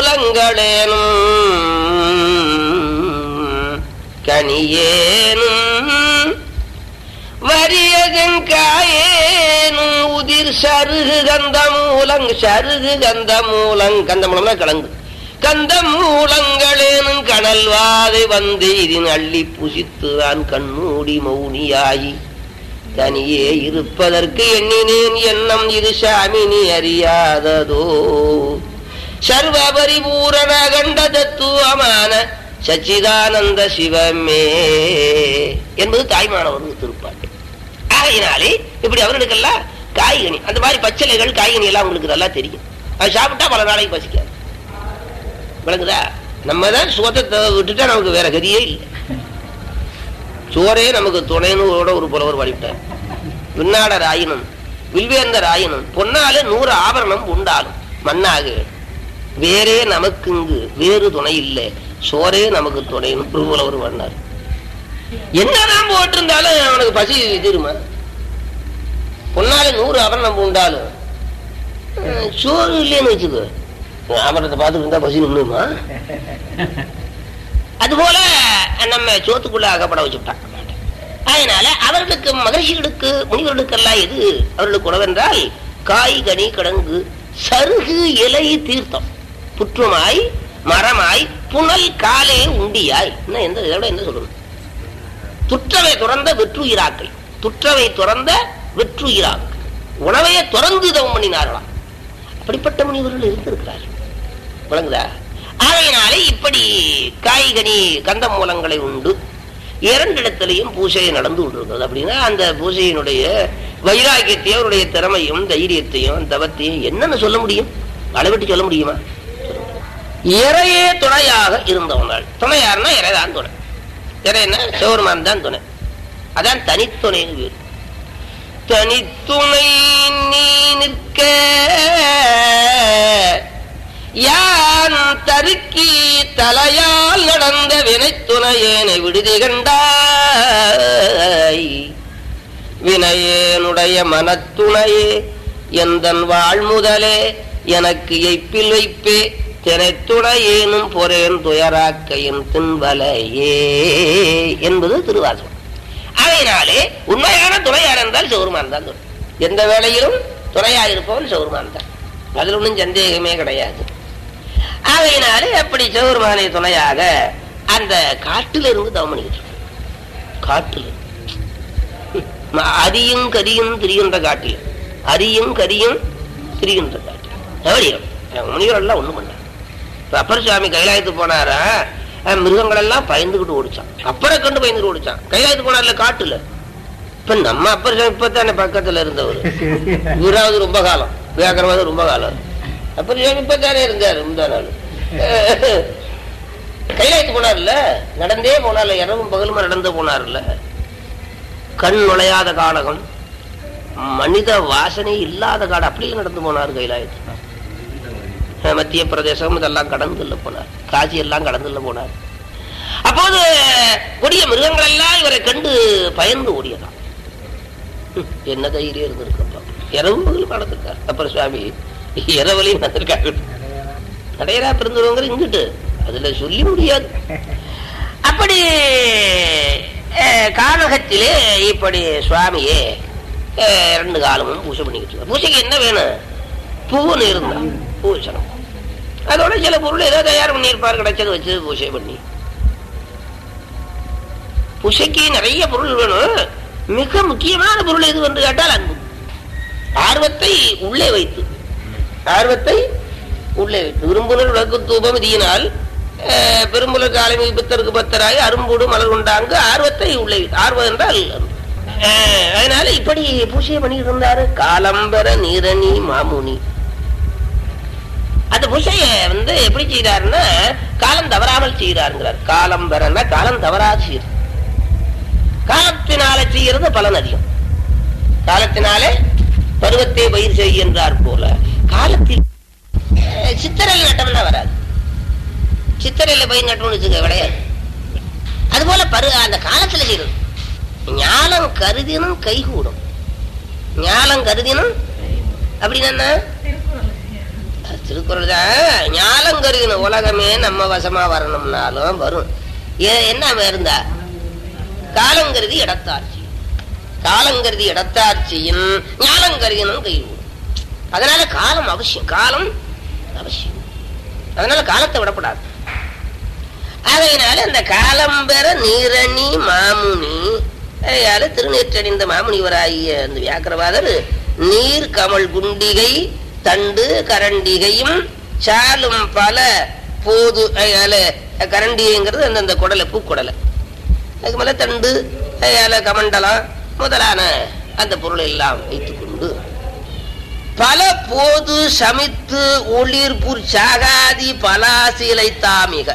Speaker 1: மூலங்களேனும் கனியேனும் வரிய செங்காயேனும் உதிர் சருகு கந்த மூலங் சருகு கந்த மூலங் கந்த மூலம்னா கிழங்கு கந்த மூலங்களேனும் கடல் வாதை வந்து இதன் அள்ளி புசித்து நான் கண்மூடி மௌனியாயி தனியே இருப்பதற்கு எண்ணினேன் எண்ணம் இது சாமினி அறியாததோ சர்வ பரிபூரண கண்ட தத்துவமான சச்சிதானந்த சிவமே என்பது தாய்மானவருக்கு திருப்பாட்டு ஆகையினாலே இப்படி அவர்களுக்கெல்லாம் காய்கனி அந்த மாதிரி பச்சிலைகள் காய்கனி எல்லாம் உங்களுக்கு நல்லா தெரியும் அது சாப்பிட்டா பல நாளைக்கு பசிக்காது விளங்குதா நம்ம தான் சுகத்தை விட்டுட்டா நமக்கு வேற கதியே இல்லை சோரே நமக்கு துணைன்னு கூட ஒரு புலவர் பாடிவிட்டார் விண்ணாடர் ஆயினும் வில்வேந்தர் ஆயினும் பொன்னாலே நூறு ஆபரணம் உண்டாலும் மண்ணாக வேறே நமக்கு இங்கு வேறு துணை இல்லை சோரே நமக்கு துணைன்னு ஒரு புலவர் பண்ணார் என்னதான் போட்டிருந்தாலும் அவனுக்கு பசி தீருமா பொன்னாலே நூறு ஆபரணம் உண்டாலும் அஹ், சோறு இல்லைன்னு வச்சுக்கோ ஆபரணத்தை பார்த்துட்டு இருந்தா பசி நின்றுமா அதுபோல நம்ம சோத்துக்குள்ள அகப்பட வச்சுட்டான் அதனால அவர்களுக்கு மகர்ஷிகளுக்கு முனிவர்களுக்கெல்லாம் எது அவர்களுக்கு உணவென்றால் காய் கனி கிடங்கு சருகு இலை தீர்த்தம் புற்றுமாய் மரமாய் புனல் காலே உண்டியாய் இன்னும் எந்த இதோட என்ன சொல்லணும் துற்றவை துறந்த வெற்றுயிராக்கள் துற்றவை துறந்த வெற்றுயிராக்கள் உணவையே துறந்து தவம் பண்ணினார்களாம் அப்படிப்பட்ட முனிவர்கள் இருந்திருக்கிறார்கள் விளங்குதா ஆகையினாலே இப்படி காய்கனி கந்த மூலங்களை உண்டு இரண்டிடத்திலையும் பூஜை நடந்து கொண்டிருக்கிறது அப்படின்னா அந்த பூஜையினுடைய வைராக்கியத்தையும் அவருடைய திறமையும் தைரியத்தையும் தவத்தையும் என்னன்னு சொல்ல முடியும் அளவிட்டு சொல்ல முடியுமா இறையே துணையாக இருந்தவனால் துணையாருன்னா இறைதான் துணை இறைன்னா சிவருமான் தான் துணை அதான் தனித்துணைன்னு பேரு தனித்துணை நீ நிற்க யான் தருக்கி தலையால் நடந்த வினைத்துணையேனை விடுதி கண்டாய் வினையேனுடைய மனத்துணையே எந்தன் வாழ்முதலே எனக்கு எய்ப்பில் வைப்பே தினைத்துணையேனும் பொறேன் துயராக்கையின் தின்வலையே என்பது திருவாசகம் அதனாலே உண்மையான துணையார் என்றால் சௌருமான் தான் துணை எந்த வேளையிலும் துணையாக இருப்பவன் சௌருமான் தான் அதில் ஒன்றும் சந்தேகமே கிடையாது ஆகையினாலே அப்படி சௌருமானை துணையாக அந்த காட்டில இருந்து தவம் பண்ணிக்கிட்டு இருக்கான். காட்டுல ம- அரியும் கரியும் திரிகின்ற காட்டில் அரியும் கரியும் திரிகின்ற காட்டில் எவரியம் முனிவர் எல்லாம் ஒண்ணும் பண்ணார் இப்ப அப்பர் சுவாமி கைலாயத்துக்கு போனாரா அஹ் மிருகங்கள் எல்லாம் பயந்துகிட்டு ஓடிச்சான் அப்பரை கண்டு பயந்துட்டு ஓடிச்சான் கைலாயத்துக்கு போனார்ல காட்டுல இப்ப நம்ம அப்பர் சுவாமி இப்பதானே பக்கத்துல இருந்தவர் இவராவது ரொம்ப காலம் வியாக்கரவாத ரொம்ப காலம் அப்பர் சுவாமி இப்பதானே இருந்தார் இந்த நாள் கைலாயத்துக்கு போனார்ல நடந்தே போனார்ல இரவும் பகலுமா நடந்து போனார்ல கண் நுழையாத காலகம் மனித வாசனை இல்லாத காடு அப்படியே நடந்து போனார் கைலாயத்துக்கு அஹ் மத்திய பிரதேசம் இதெல்லாம் கடந்துள்ள போனார் காசி எல்லாம் கடந்துள்ள போனார் அப்போது கொடிய மிருகங்கள் எல்லாம் இவரை கண்டு பயந்து ஓடியதாம் ஹம், என்ன தைரியம் இருந்திருக்கப்பா இரவு பகல் நடந்திருக்கார் அப்புறம் சுவாமி இரவலையும் நடந்திருக்காரு கடையரா பிறந்தவங்க இங்கிட்டு அதுல சொல்லி முடியாது அப்படி அஹ், கானகத்திலே இப்படி சுவாமியே அஹ், ரெண்டு காலமும் பூஜை பண்ணிக்கிட்டு இருக்கார். பூஜைக்கு என்ன வேணும் பூன்னு இருந்தா பூசணும் அதோட சில பொருள் ஏதோ தயார் பண்ணியிருப்பார் கிடைச்சது வச்சு பூஜை பண்ணி பூஜைக்கு நிறைய பொருள் வேணும் மிக முக்கியமான பொருள் எது என்று கேட்டால் அன்பு ஆர்வத்தை உள்ளே வைத்து ஆர்வத்தை உள்ளே வைத்து விரும்புனர் விளக்கு தூபம் இதனால் அஹ், பெரும்புலர் காலமி பித்தருக்கு பத்தராய் அரும்போடு மலர் உண்டாங்க ஆர்வத்தை உள்ளே வைத்து ஆர்வம் என்றால் அன்பு. அஹ், அதனால இப்படி பூஜையை பண்ணிட்டு இருந்தாரு காலம்பர நீரணி மாமுனி அந்த பூஜைய வந்து எப்படி செய்தாருன்னா காலம் தவறாமல் செய்தாருங்கிறார் காலம் பெறன்னா காலம் தவறாது செய்யுது காலத்தினால செய்யறது பலன் அதிகம் காலத்தினாலே பருவத்தை பயிர் செய்கின்றார் போல காலத்தில் அஹ், சித்திரல் நட்டம்னா வராது சித்திரையில பயிர் நட்டணும்னு வச்சுக்க விளையாது அதுபோல பரு அந்த காலத்துல செய்யறது ஞானம் கருதினும் கைகூடும் ஞானம் கருதினும் அப்படின்னு என்ன அது திருக்குறள் தான் ஞானம் கருதினும் உலகமே நம்ம வசமா வரணும்னாலும் வரும் ஏ- என்ன இருந்தா காலங்கருதி இடத்தாட்சி காலங்கருதி இடத்தாட்சியின் ஞானங்கருதினும் கைகூடும் அதனால காலம் அவசியம் காலம் அவசியம் அதனால காலத்தை விடக்கூடாது ஆகையினால அந்த காலம் பெற நீரணி மாமுனி அதையால திருநீற்றணிந்த மாமுனிவராகிய அந்த வியாக்கிரவாதர் நீர் கமல் குண்டிகை தண்டு கரண்டிகையும் சாலும் பல போது அதையால கரண்டிகைங்கிறது அந்தந்த குடலை பூக்குடலை அதுக்கு மேல தண்டு அதையால கமண்டலம் முதலான அந்த பொருளை எல்லாம் வைத்துக்கொண்டு பல போது சமித்து ஒளிர்புர் சாகாதி பலாசிலை தாமிக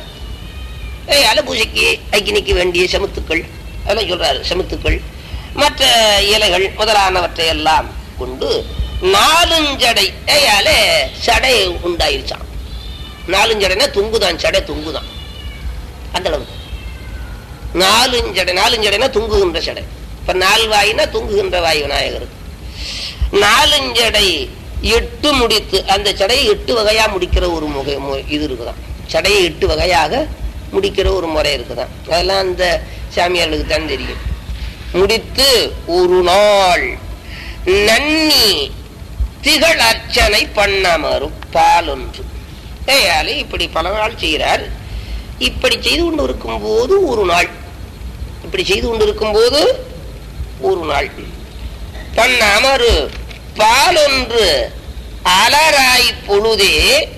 Speaker 1: ஏய் அலபூசைக்கு அக்கினிக்கு வேண்டிய செமுத்துக்கள் அதெல்லாம் சொல்றாரு செமுத்துக்கள் மற்ற இலைகள் முதலானவற்றை எல்லாம் கொண்டு நாலுஞ்சடை ஏயால சடை உண்டாயிருச்சான் நாலுஞ்சடைனா துங்குதான் சடை துங்குதான் அந்த அளவுக்கு நாலுஞ்சடை நாலுஞ்சடைனா துங்குகின்ற சடை இப்ப நாலு வாயினா துங்குகின்ற வாய் விநாயகருக்கு நாலுஞ்சடை எட்டு முடித்து அந்த சடையை எட்டு வகையா முடிக்கிற ஒரு முகை மு- இது இருக்குதான் சடையை எட்டு வகையாக முடிக்கிற ஒரு முறை இருக்குதான் அதெல்லாம் அந்த சாமியார்களுக்கு தான் தெரியும் முடித்து ஒரு நாள் நன்னி திகழ் அர்ச்சனை பண்ணமரும் பாலொன்று ஏயாலே இப்படி பல நாள் செய்கிறார் இப்படி செய்து கொண்டு இருக்கும்போது ஒரு நாள் இப்படி செய்து கொண்டு இருக்கும்போது ஒரு நாள் தன் அமரு பாலொன்று அலராய் பொழுதே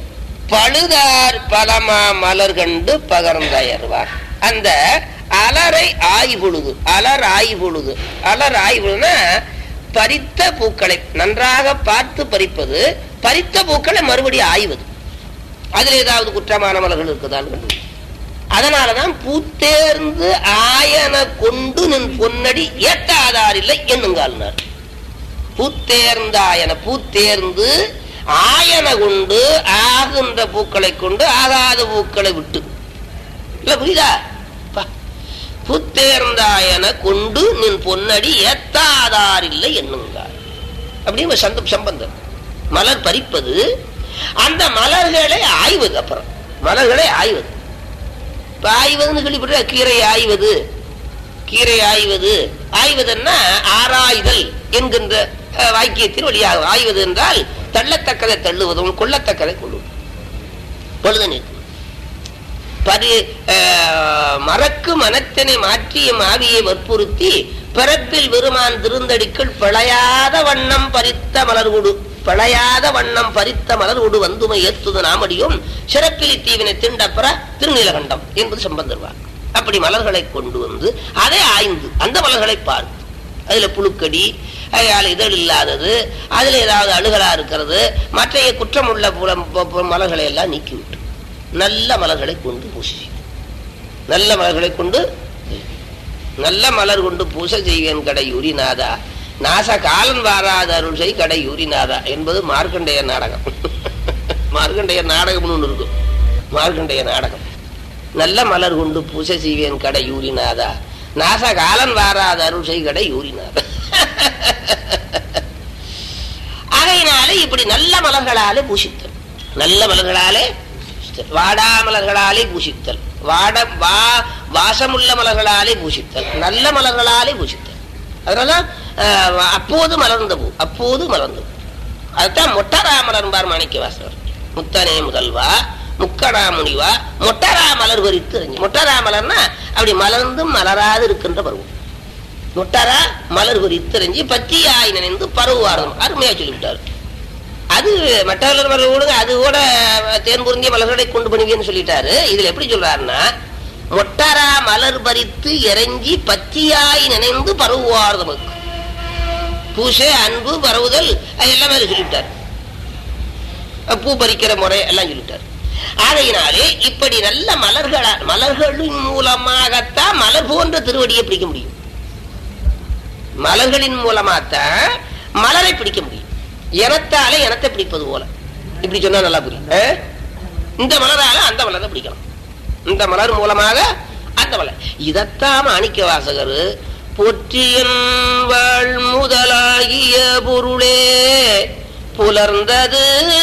Speaker 1: பழுதார் பலமா மலர் கண்டு பகர்ந்தயர்வார் அந்த அலரை ஆய் பொழுது அலர் ஆய் பொழுது அலர் ஆய் பொழுதுனா பறித்த பூக்களை நன்றாக பார்த்து பறிப்பது பறித்த பூக்களை மறுபடியும் ஆய்வது அதுல ஏதாவது குற்றமான மலர்கள் இருக்குதான் கண்டு அதனாலதான் பூத்தேர்ந்து ஆயன கொண்டு நின் பொன்னடி ஏத்தாதாரில்லை என்னுங்கால்னார் பூத்தேர்ந்த ஆயன பூத்தேர்ந்து ஆயன கொண்டு ஆகுன்ற பூக்களை கொண்டு ஆகாத பூக்களை விட்டு இல்ல புரியுதா பா. பூத்தேர்ந்தாயன கொண்டு நின் பொன்னடி ஏத்தாதாரில்லை என்னுங்கார் அப்படின்னு சந்தம் சம்பந்தம் மலர் பறிப்பது அந்த மலர்களை ஆய்வது அப்புறம் மலர்களை ஆய்வது இப்ப ஆய்வதுன்னு கேள்விப்பட்ட கீரை ஆய்வது கீரை ஆய்வது ஆய்வதுன்னா ஆராய்தல் என்கின்ற அஹ், வாக்கியத்தின் வழியாக ஆய்வது என்றால் தள்ளத்தக்கதை தள்ளுவதும் கொள்ளத்தக்கதை கொள்ளுவதும் பொழுது நிற்கும் பரி அஹ், மறக்கு மனத்தினை மாற்றிய மாவியை வற்புறுத்தி பிறப்பில் விருமான் திருந்தடிக்குள் பிழையாத வண்ணம் பறித்த மலர்குடு பிழையாத வண்ணம் பறித்த மலர்குடு வந்துமை ஏத்துது நாமடியும் சிறப்பிலி தீவினை திண்டப்புற திருநீலகண்டம் என்பது சம்பந்தர்வார் அப்படி மலர்களை கொண்டு வந்து அதை ஆய்ந்து அந்த மலர்களை பார்த்து அதுல புழுக்கடி அதால இதழ் இல்லாதது அதுல ஏதாவது அழுகலா இருக்கிறது மற்றைய குற்றமுள்ள புல- பு- பு- மலர்களை எல்லாம் நீக்கிவிட்டு நல்ல மலர்களை கொண்டு பூசி நல்ல மலர்களை கொண்டு நல்ல மலர் கொண்டு பூசை செய்வேன் கடை யூரிநாதா நாச காலன் வாராத அருள் செய் கடை யூரிநாதா என்பது மார்க்கண்டேய நாடகம் மார்க்கண்டேய நாடகம்னு ஒண்ணு இருக்கும் மார்க்கண்டேய நாடகம் நல்ல மலர் கொண்டு பூசை செய்வேன் கடை யூரிநாதா நாச காலன் வாராத அருள் செய் கடை யூரிநாதா ஆகையினாலே இப்படி நல்ல மலர்களாலே பூசித்தல் நல்ல மலர்களாலே பூசித்தல். வாடா மலர்களாலே பூசித்தல் வாட வா வாசமுள்ள மலர்களாலே பூசித்தல் நல்ல மலர்களாலே பூசித்தல் அதனால அஹ், அப்போது மலர்ந்த பூ அப்போது மலர்ந்த பூ அதுதான் மொட்டரா மலர்பார் மாணிக்க வாசகர் முத்தனே முதல்வா முக்கடா முனிவா மொட்டரா மலர் வரித்து அறிஞர் மொட்டரா மலர்னா அப்படி மலர்ந்தும் மலராது இருக்கின்ற பருவம் முட்டாரா மலர் குறித்தறிஞ்சு பத்தியாய் நினைந்து பருவாரம் அருமையா சொல்லிவிட்டார் அது மற்றவர்கள் மலர் கூட அது கூட தேன் பொருந்திய மலர்களை கொண்டு பண்ணுவேன்னு சொல்லிட்டாரு இதுல எப்படி சொல்றாருன்னா மொட்டாரா மலர் பறித்து இறங்கி பத்தியாய் நினைந்து பருவார் நமக்கு பூசை அன்பு பரவுதல் அது எல்லாமே அதுல சொல்லிவிட்டார் பூ பறிக்கிற முறை எல்லாம் சொல்லிட்டார் ஆகையினாலே இப்படி நல்ல மலர்களா மலர்களின் மூலமாகத்தான் மலர் போன்ற திருவடியை பிடிக்க முடியும் மலர்களின் மூலமாத்தான் மலரை பிடிக்க முடியும் எனத்தாலே எனத்தை பிடிப்பது போல இப்படி சொன்னா நல்லா புரியும் ஆ? இந்த மலரால அந்த மலரை பிடிக்கலாம் இந்த மலர் மூலமாக அந்த மலர் இதத்தான் மாணிக்க வாசகர் பொற்றியன் வாழ் முதலாகிய பொருளே புலர்ந்தது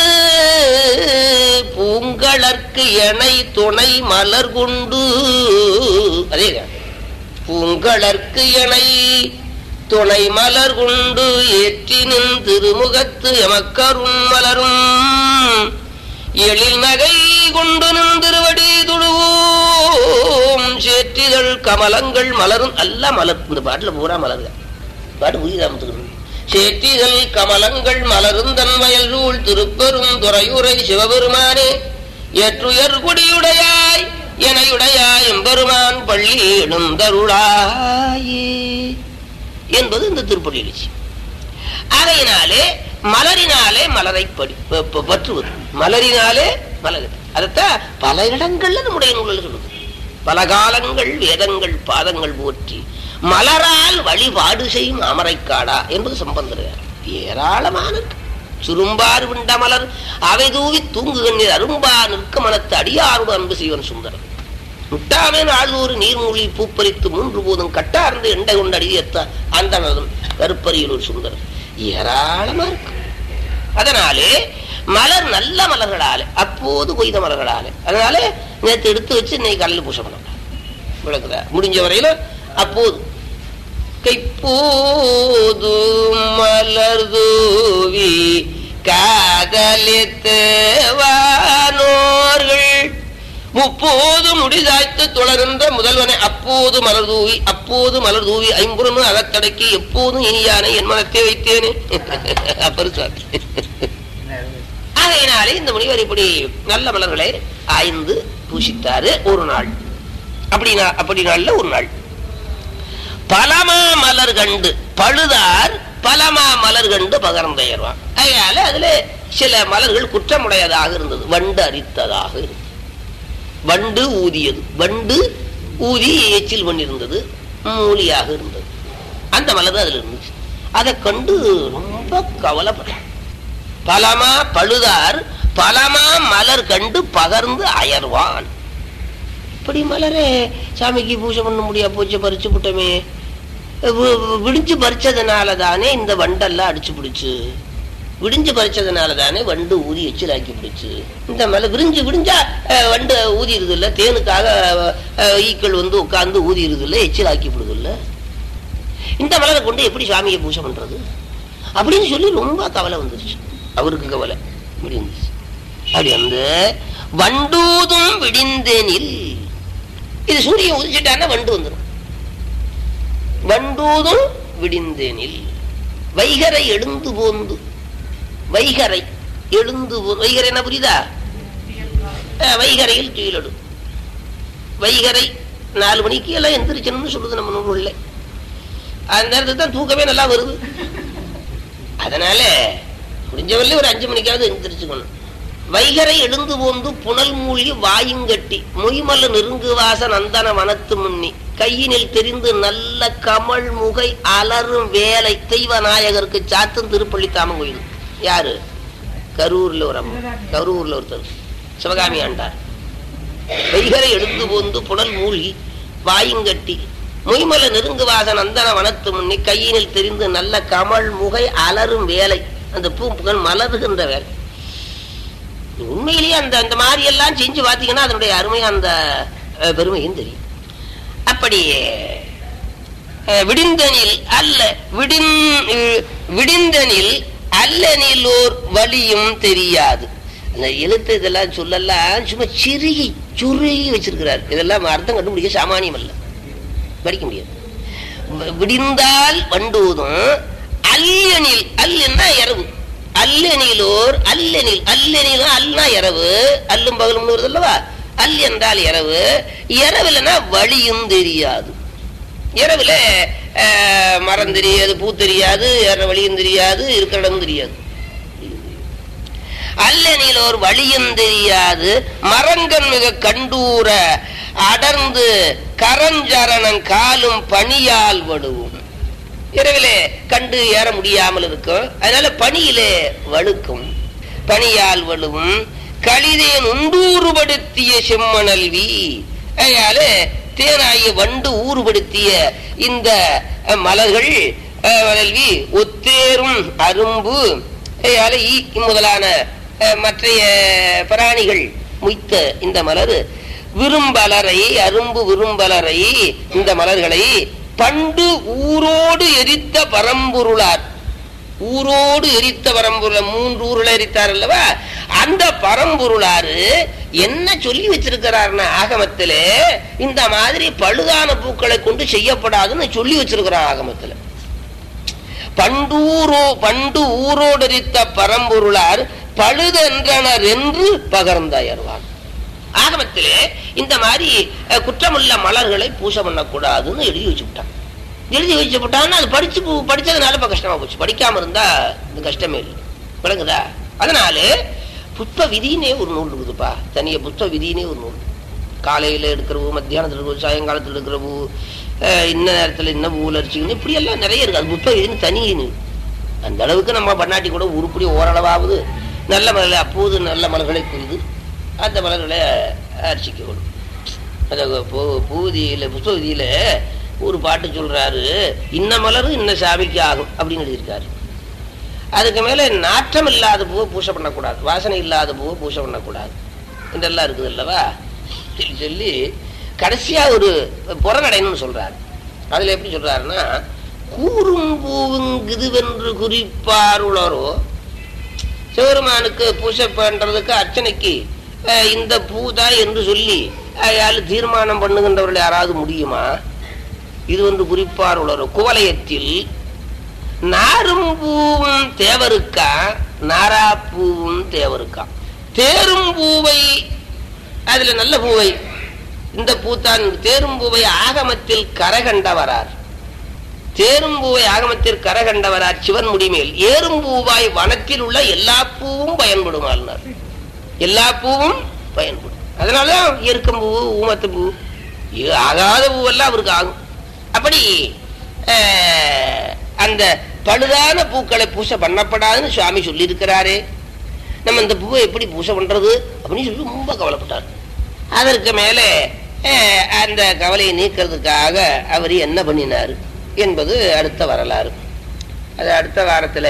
Speaker 1: பூங்களற்கு எனை துணை மலர் கொண்டு அதே பூங்களற்கு எனை துணை மலர் கொண்டு ஏற்றினின் திருமுகத்து எமக்கரும் மலரும் எழில் நகை கொண்டு நின்றிருவடி துழுவோம் சேற்றிதழ் கமலங்கள் மலரும் அல்ல மலர் இந்த பாட்டுல பூரா மலருங்க பாட்டு புரியுதாமத்துக்கணும் சேற்றிதழ் கமலங்கள் மலரும் தன் வயல் சூழ் திருப்பெரும் துறையுரை சிவபெருமானே ஏற்றுயர் குடியுடையாய் எனையுடையாய் எம்பெருமான் பள்ளி எழுந்தருளாயே என்பது இந்த திருப்பள்ளி எழுச்சி அதையினாலே மலரினாலே மலரை படி ப- ப- பற்றுவது மலரினாலே மலர் அதத்தான் பல இடங்கள்ல நம்முடைய நூலில் சொல்லுது பல காலங்கள் வேதங்கள் பாதங்கள் போற்றி மலரால் வழிபாடு செய்யும் அமரைக்காடா என்பது சம்பந்தர் ஏராளமான இருக்கு. சுரும்பார் விண்ட மலர் அவை தூவி தூங்குகின்ற அரும்பா நிற்க மனத்து அடியாரோடு அன்பு செய்வன் சுந்தரம் முட்டாமே நாள்தோறு நீர்மூழ்கி பூப்பறித்து மூன்று போதும் கட்டார்ந்து எண்டை கொண்டு அடியத்த அந்த நலம் கருப்பறியில் ஒரு சுந்தரம் ஏராளமா இருக்கு அதனாலே மலர் நல்ல மலர்களாலே அப்போது கொய்த மலர்களாலே அதனால நேற்று எடுத்து வச்சு இன்னைக்கு காலையில் பூசை பண்ணலாம் விளக்குதா முடிஞ்ச வரையில அப்போது கைப்போது மலர் தூவி காதலித்து வானோர்கள் முப்போது முடிதாய்த்து தொடர்கின்ற முதல்வனை அப்போது மலர் தூவி அப்போது மலர் தூவி ஐம்புறமும் அகத்தடக்கி எப்போதும் இனியானை என் மனத்தை வைத்தேனே அப்பர் சுவாமி ஆகையினாலே இந்த முனிவர் இப்படி நல்ல மலர்களை ஆய்ந்து பூசித்தாரு ஒரு நாள் அப்படி நா- அப்படி நாள்ல ஒரு நாள் பலமா மலர் கண்டு பழுதார் பலமா மலர் கண்டு பகர்ந்தையர்வான் அதனால அதுல சில மலர்கள் குற்றமுடையதாக இருந்தது வண்டு அரித்ததாக இருந்தது வண்டு ஊதியது வண்டு ஊதி எச்சில் பண்ணியிருந்தது மூலியாக இருந்தது அந்த மலர் அதுல இருந்துச்சு அதை கண்டு ரொம்ப கவலைப்பட்டான் பலமா பழுதார் பலமா மலர் கண்டு பகர்ந்து அயர்வான் இப்படி மலரே சாமிக்கு பூஜை பண்ண முடியா பூஜை பறிச்சு விட்டோமே வி- வி- விடிஞ்சு பறிச்சதுனால தானே இந்த வண்டெல்லாம் அடிச்சு பிடிச்சு விடிஞ்சு பறிச்சதுனால தானே வண்டு ஊதி எச்சிலாக்கி பிடிச்சு இந்த மலை விரிஞ்சு விடிஞ்சா அஹ், வண்டு ஊதிடுது இல்ல தேனுக்காக அஹ், ஈக்கள் வந்து உட்கார்ந்து ஊதிடுது இல்ல எச்சிலாக்கி விடுது இல்ல இந்த மலரை கொண்டு எப்படி சாமியை பூஜை பண்றது அப்படின்னு சொல்லி ரொம்ப கவலை வந்துருச்சு அவருக்கு கவலை இப்படி இருந்துச்சு அப்படி வந்து வண்டூதும் விடிந்தேனில் இது சூரியன் உதிச்சிட்டான்னா வண்டு வந்துடும் வண்டூதும் விடிந்தேனில் வைகரை எழுந்து போந்து வைகரை எழுந்து போ- வைகரை என்ன புரியுதா அஹ், வைகரையில் துயிலடு வைகரை நாலு மணிக்கு எல்லாம் எந்திரிச்சணும்னு சொல்லுது நம்ம நூல்ல அந்த நேரத்துக்கு தான் தூக்கமே நல்லா வருது அதனால முடிஞ்சவரையில ஒரு அஞ்சு மணிக்காவது எந்திரிச்சுக்கணும் வைகரை எழுந்து போந்து புனல் மூழ்கி வாயுங்கட்டி மொய்மல்ல நெருங்கு வாச நந்தன வனத்து முன்னி கையினில் தெரிந்து நல்ல கமல் முகை அலரும் வேலை தெய்வ நாயகருக்கு சாத்தும் திருப்பள்ளி தாமங்கோயில் யாரு கரூர்ல ஒரு அம்மா கரூர்ல ஒருத்தர் சிவகாமி ஆண்டார் வைகரை எழுந்து போந்து புனல் மூழ்கி வாயுங்கட்டி மொய்மல நெருங்கு வாசன் அந்தன வனத்து முன்னி கையினில் தெரிந்து நல்ல கமல் முகை அலரும் வேலை அந்த பூ புகழ் மலருகின்ற வேலை உண்மையிலேயே அந்த அந்த மாதிரி எல்லாம் செஞ்சு பார்த்தீங்கன்னா அதனுடைய அருமை அந்த அஹ், பெருமையும் தெரியும் அப்படி அஹ், விடிந்தனில் அல்ல விடின் அஹ், விடிந்தனில் அல்லனிலோர் வழியும் தெரியாது அந்த எழுத்து இதெல்லாம் சொல்லலாம் சும்மா சிறுகி சுருகி வச்சிருக்கிறார் இதெல்லாம் அர்த்தம் கண்டுபிடிக்க சாமானியம் அல்ல படிக்க முடியாது வி- விடிந்தால் வண்டூதும் அல்லனில் அல்லன்னா இரவு அல்லனிலோர் அல்லனில் அல்லனில் அல்லனா இரவு அல்லும் பகலும் வருது அல்லவா அல் என்றால் இரவு இரவுலனா வழியும் தெரியாது இரவுல அஹ், மரம் தெரியாது பூ தெரியாது ஏற வழியும் தெரியாது இருக்கிற இடம் தெரியாது அல்லனில் ஒரு வழியும் தெரியாது மரங்கன் மிக கண்டூர அடர்ந்து கரஞ்சரணம் காலும் பனியால் வடுவும் இரவிலே கண்டு ஏற முடியாமல் இருக்கும் அதனால பனியிலே வழுக்கும் பனியால் வலுவும் களிதேன் உண்டூறுபடுத்திய செம்மணல்வி அதனால தேனாகிய வண்டு ஊறுபடுத்திய இந்த அஹ், மலர்கள் அஹ், வளல்வி ஒத்தேரும் அரும்பு அதனால ஈ முதலான அஹ், மற்றைய பிராணிகள் முய்த்த இந்த மலர் விரும்பலரை அரும்பு விரும்பலரை இந்த மலர்களை பண்டு ஊரோடு எரித்த பரம்பொருளார் ஊரோடு எரித்த பரம்பொருள் மூன்று ஊர்ல எரித்தார் அல்லவா அந்த பரம்பொருளாரு என்ன சொல்லி வச்சிருக்கிறார்னா ஆகமத்திலே இந்த மாதிரி பழுதான பூக்களை கொண்டு செய்யப்படாதுன்னு சொல்லி வச்சிருக்கிறார் ஆகமத்துல பண்டூரோ பண்டு ஊரோடரித்த பரம்பொருளார் பழுதென்றனர் என்று பகர்ந்தயர்வான் ஆகமத்திலே இந்த மாதிரி அஹ், குற்றமுள்ள மலர்களை பூசை பண்ணக்கூடாதுன்னு எழுதி வச்சுவிட்டான் எழுதி வச்சுவிட்டான்னு அது படிச்சு பு- படிச்சதுனால இப்ப கஷ்டமா போச்சு படிக்காம இருந்தா இந்த கஷ்டமே இல்லை விளங்குதா அதனால புஷ்ப விதினே ஒரு நூல் இருக்குதுப்பா தனிய புஷ்ப விதினே ஒரு நூல் காலையில எடுக்கிற பூ மத்தியானத்துல இருக்கிற பூ சாயங்காலத்துல எடுக்கிற பூ அஹ், இன்ன நேரத்துல இன்ன பூவில் அரிச்சிக்கணும் இப்படி எல்லாம் நிறைய இருக்கு அது புஷ்ப விதின்னு தனி நூல் அந்த அளவுக்கு நம்ம பண்ணாட்டி கூட உருப்படி ஓரளவாவது நல்ல மலர்களை அப்போது நல்ல மலர்களை கொய்து அந்த மலர்களை அர்ச்சிக்கணும் அந்த பூ பூதியில புஷ்பவதியில ஒரு பாட்டு சொல்றாரு இன்ன மலர் இன்ன சாமிக்கு ஆகும் அப்படின்னு எழுதியிருக்காரு அதுக்கு மேல நாற்றம் இல்லாத பூவை பூசை பண்ணக்கூடாது வாசனை இல்லாத பூவை பூசை பண்ணக்கூடாது இதெல்லாம் இருக்குது அல்லவா சொல்லி சொல்லி கடைசியா ஒரு புறநடைன்னு சொல்றாரு அதுல எப்படி சொல்றாருன்னா கூறும் பூவுங்குதுவென்று குறிப்பாருளரோ சிவருமானுக்கு பூஜை பண்றதுக்கு அர்ச்சனைக்கு அஹ், இந்த பூ தான் என்று சொல்லி அயால் தீர்மானம் பண்ணுகின்றவர்கள் யாராவது முடியுமா இது வந்து குறிப்பார் உளரோ குவலயத்தில் நாரும் பூவும் தேவருக்கா நாரா பூவும் தேவருக்கா தேரும் பூவை அதுல நல்ல பூவை இந்த பூத்தான் தேரும் பூவை ஆகமத்தில் கரகண்டவரார் தேரும் பூவை ஆகமத்தில் கரகண்டவரார் சிவன் முடிமேல் ஏறும் பூவாய் வனத்தில் உள்ள எல்லா பூவும் பயன்படுமாள்னார் எல்லா பூவும் பயன்படும் அதனாலதான் எருக்கம் பூ ஊமத்து பூ இது ஆகாத பூவெல்லாம் அவருக்கு ஆகும் அப்படி அஹ், அந்த பழுதான பூக்களை பூசை பண்ணப்படாதுன்னு சுவாமி சொல்லியிருக்கிறாரே நம்ம இந்த பூவை எப்படி பூசை பண்றது அப்படின்னு சொல்லி ரொம்ப கவலைப்பட்டார் அதற்கு மேலே அஹ், அந்த கவலையை நீக்கிறதுக்காக அவர் என்ன பண்ணினார் என்பது அடுத்த வரலாறு அது அடுத்த வாரத்தில்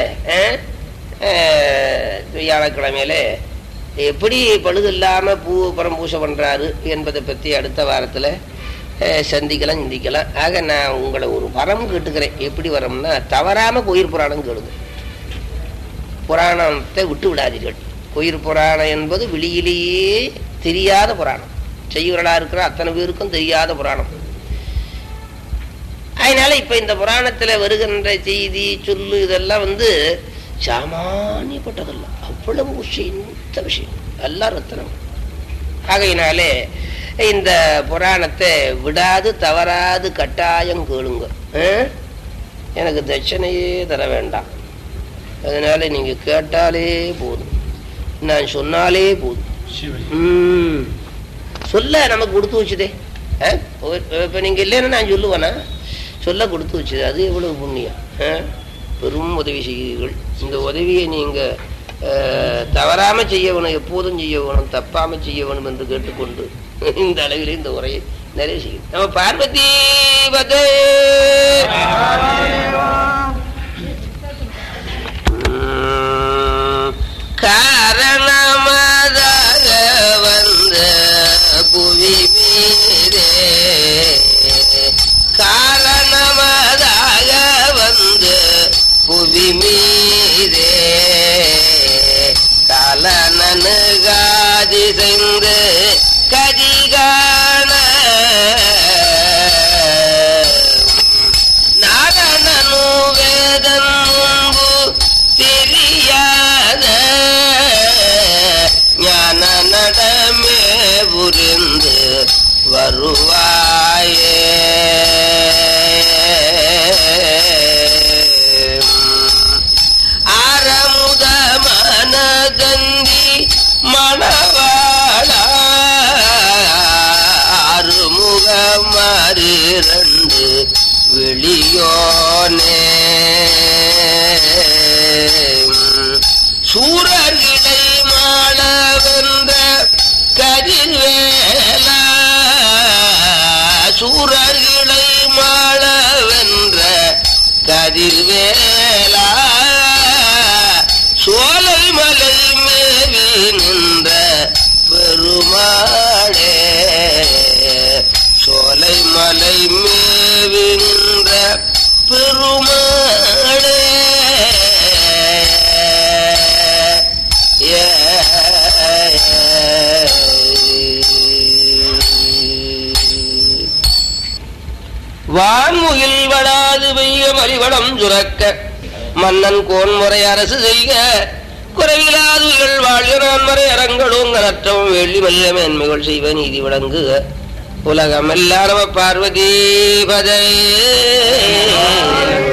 Speaker 1: வியாழக்கிழமையில எப்படி பழுது இல்லாம பூ புறம் பூசை பண்றாரு என்பதை பத்தி அடுத்த வாரத்துல அஹ், சந்திக்கலாம் சிந்திக்கலாம் ஆக நான் உங்களை ஒரு வரம் கேட்டுக்கிறேன் எப்படி வரம்னா தவறாம கோயில் புராணம் கேளுங்க புராணத்தை விட்டு விடாதீர்கள் கோயில் புராணம் என்பது வெளியிலேயே தெரியாத புராணம் செய்யுறலா இருக்கிற அத்தனை பேருக்கும் தெரியாத புராணம் அதனால இப்ப இந்த புராணத்துல வருகின்ற செய்தி சொல்லு இதெல்லாம் வந்து சாமானியப்பட்டதல்ல அவ்வளவு விஷயத்த விஷயம் எல்லாம் ரத்தனம் ஆகையினாலே இந்த புராணத்தை விடாது தவறாது கட்டாயம் கேளுங்க ஆ? எனக்கு தட்சணையே தர வேண்டாம் அதனால நீங்க கேட்டாலே போதும் நான் சொன்னாலே போதும் ம். சொல்ல நமக்கு கொடுத்து வச்சுதே ஆ? இப்ப- இப்ப நீங்க இல்லைன்னா நான் சொல்லுவேனா சொல்ல கொடுத்து வச்சுது அது எவ்வளவு புண்ணியம் ஆ? பெரும் உதவி செய்கிறீர்கள் இந்த உதவியை நீங்க அஹ், தவறாம செய்ய வேணும் எப்போதும் செய்ய வேணும் தப்பாம செய்ய வேணும் என்று கேட்டுக்கொண்டு இந்த அளவில் இந்த உரையை நிறைய செய்யும் நம்ம பார்வதி பதே உம், காரணமாக வந்த புவி மீதே காரணமாக வந்து புவி மீதே கலனனுகாதி செய்து கதிகான நாரணனு வேதன் முன்பு தெரியாத ஞான நடமே புரிந்து வருவாயே ஆரமுத மனகந்தி மணவாள ஆறுமுக மாறிரண்டு வெளியோனே சூரர்களை மாள வென்ற கதிர்வேலா கதிர்வேலா சோலை மலை மேவி நின்ற பெருமாளே சோலை மலை மேவி நின்ற பெருமாளே வான்முகில் வடாது பெய்ய மலிவடம் சுரக்க மன்னன் கோன்முறை அரசு செய்க குறைவிலாதுகள் வாழ்க நான்மறை அரங்களும் கனற்றவும் வெள்ளி மல்ல மேன்மைகள் செய்வ நீதி விளங்குக உலகம் எல்லா நம பார்வதி பதை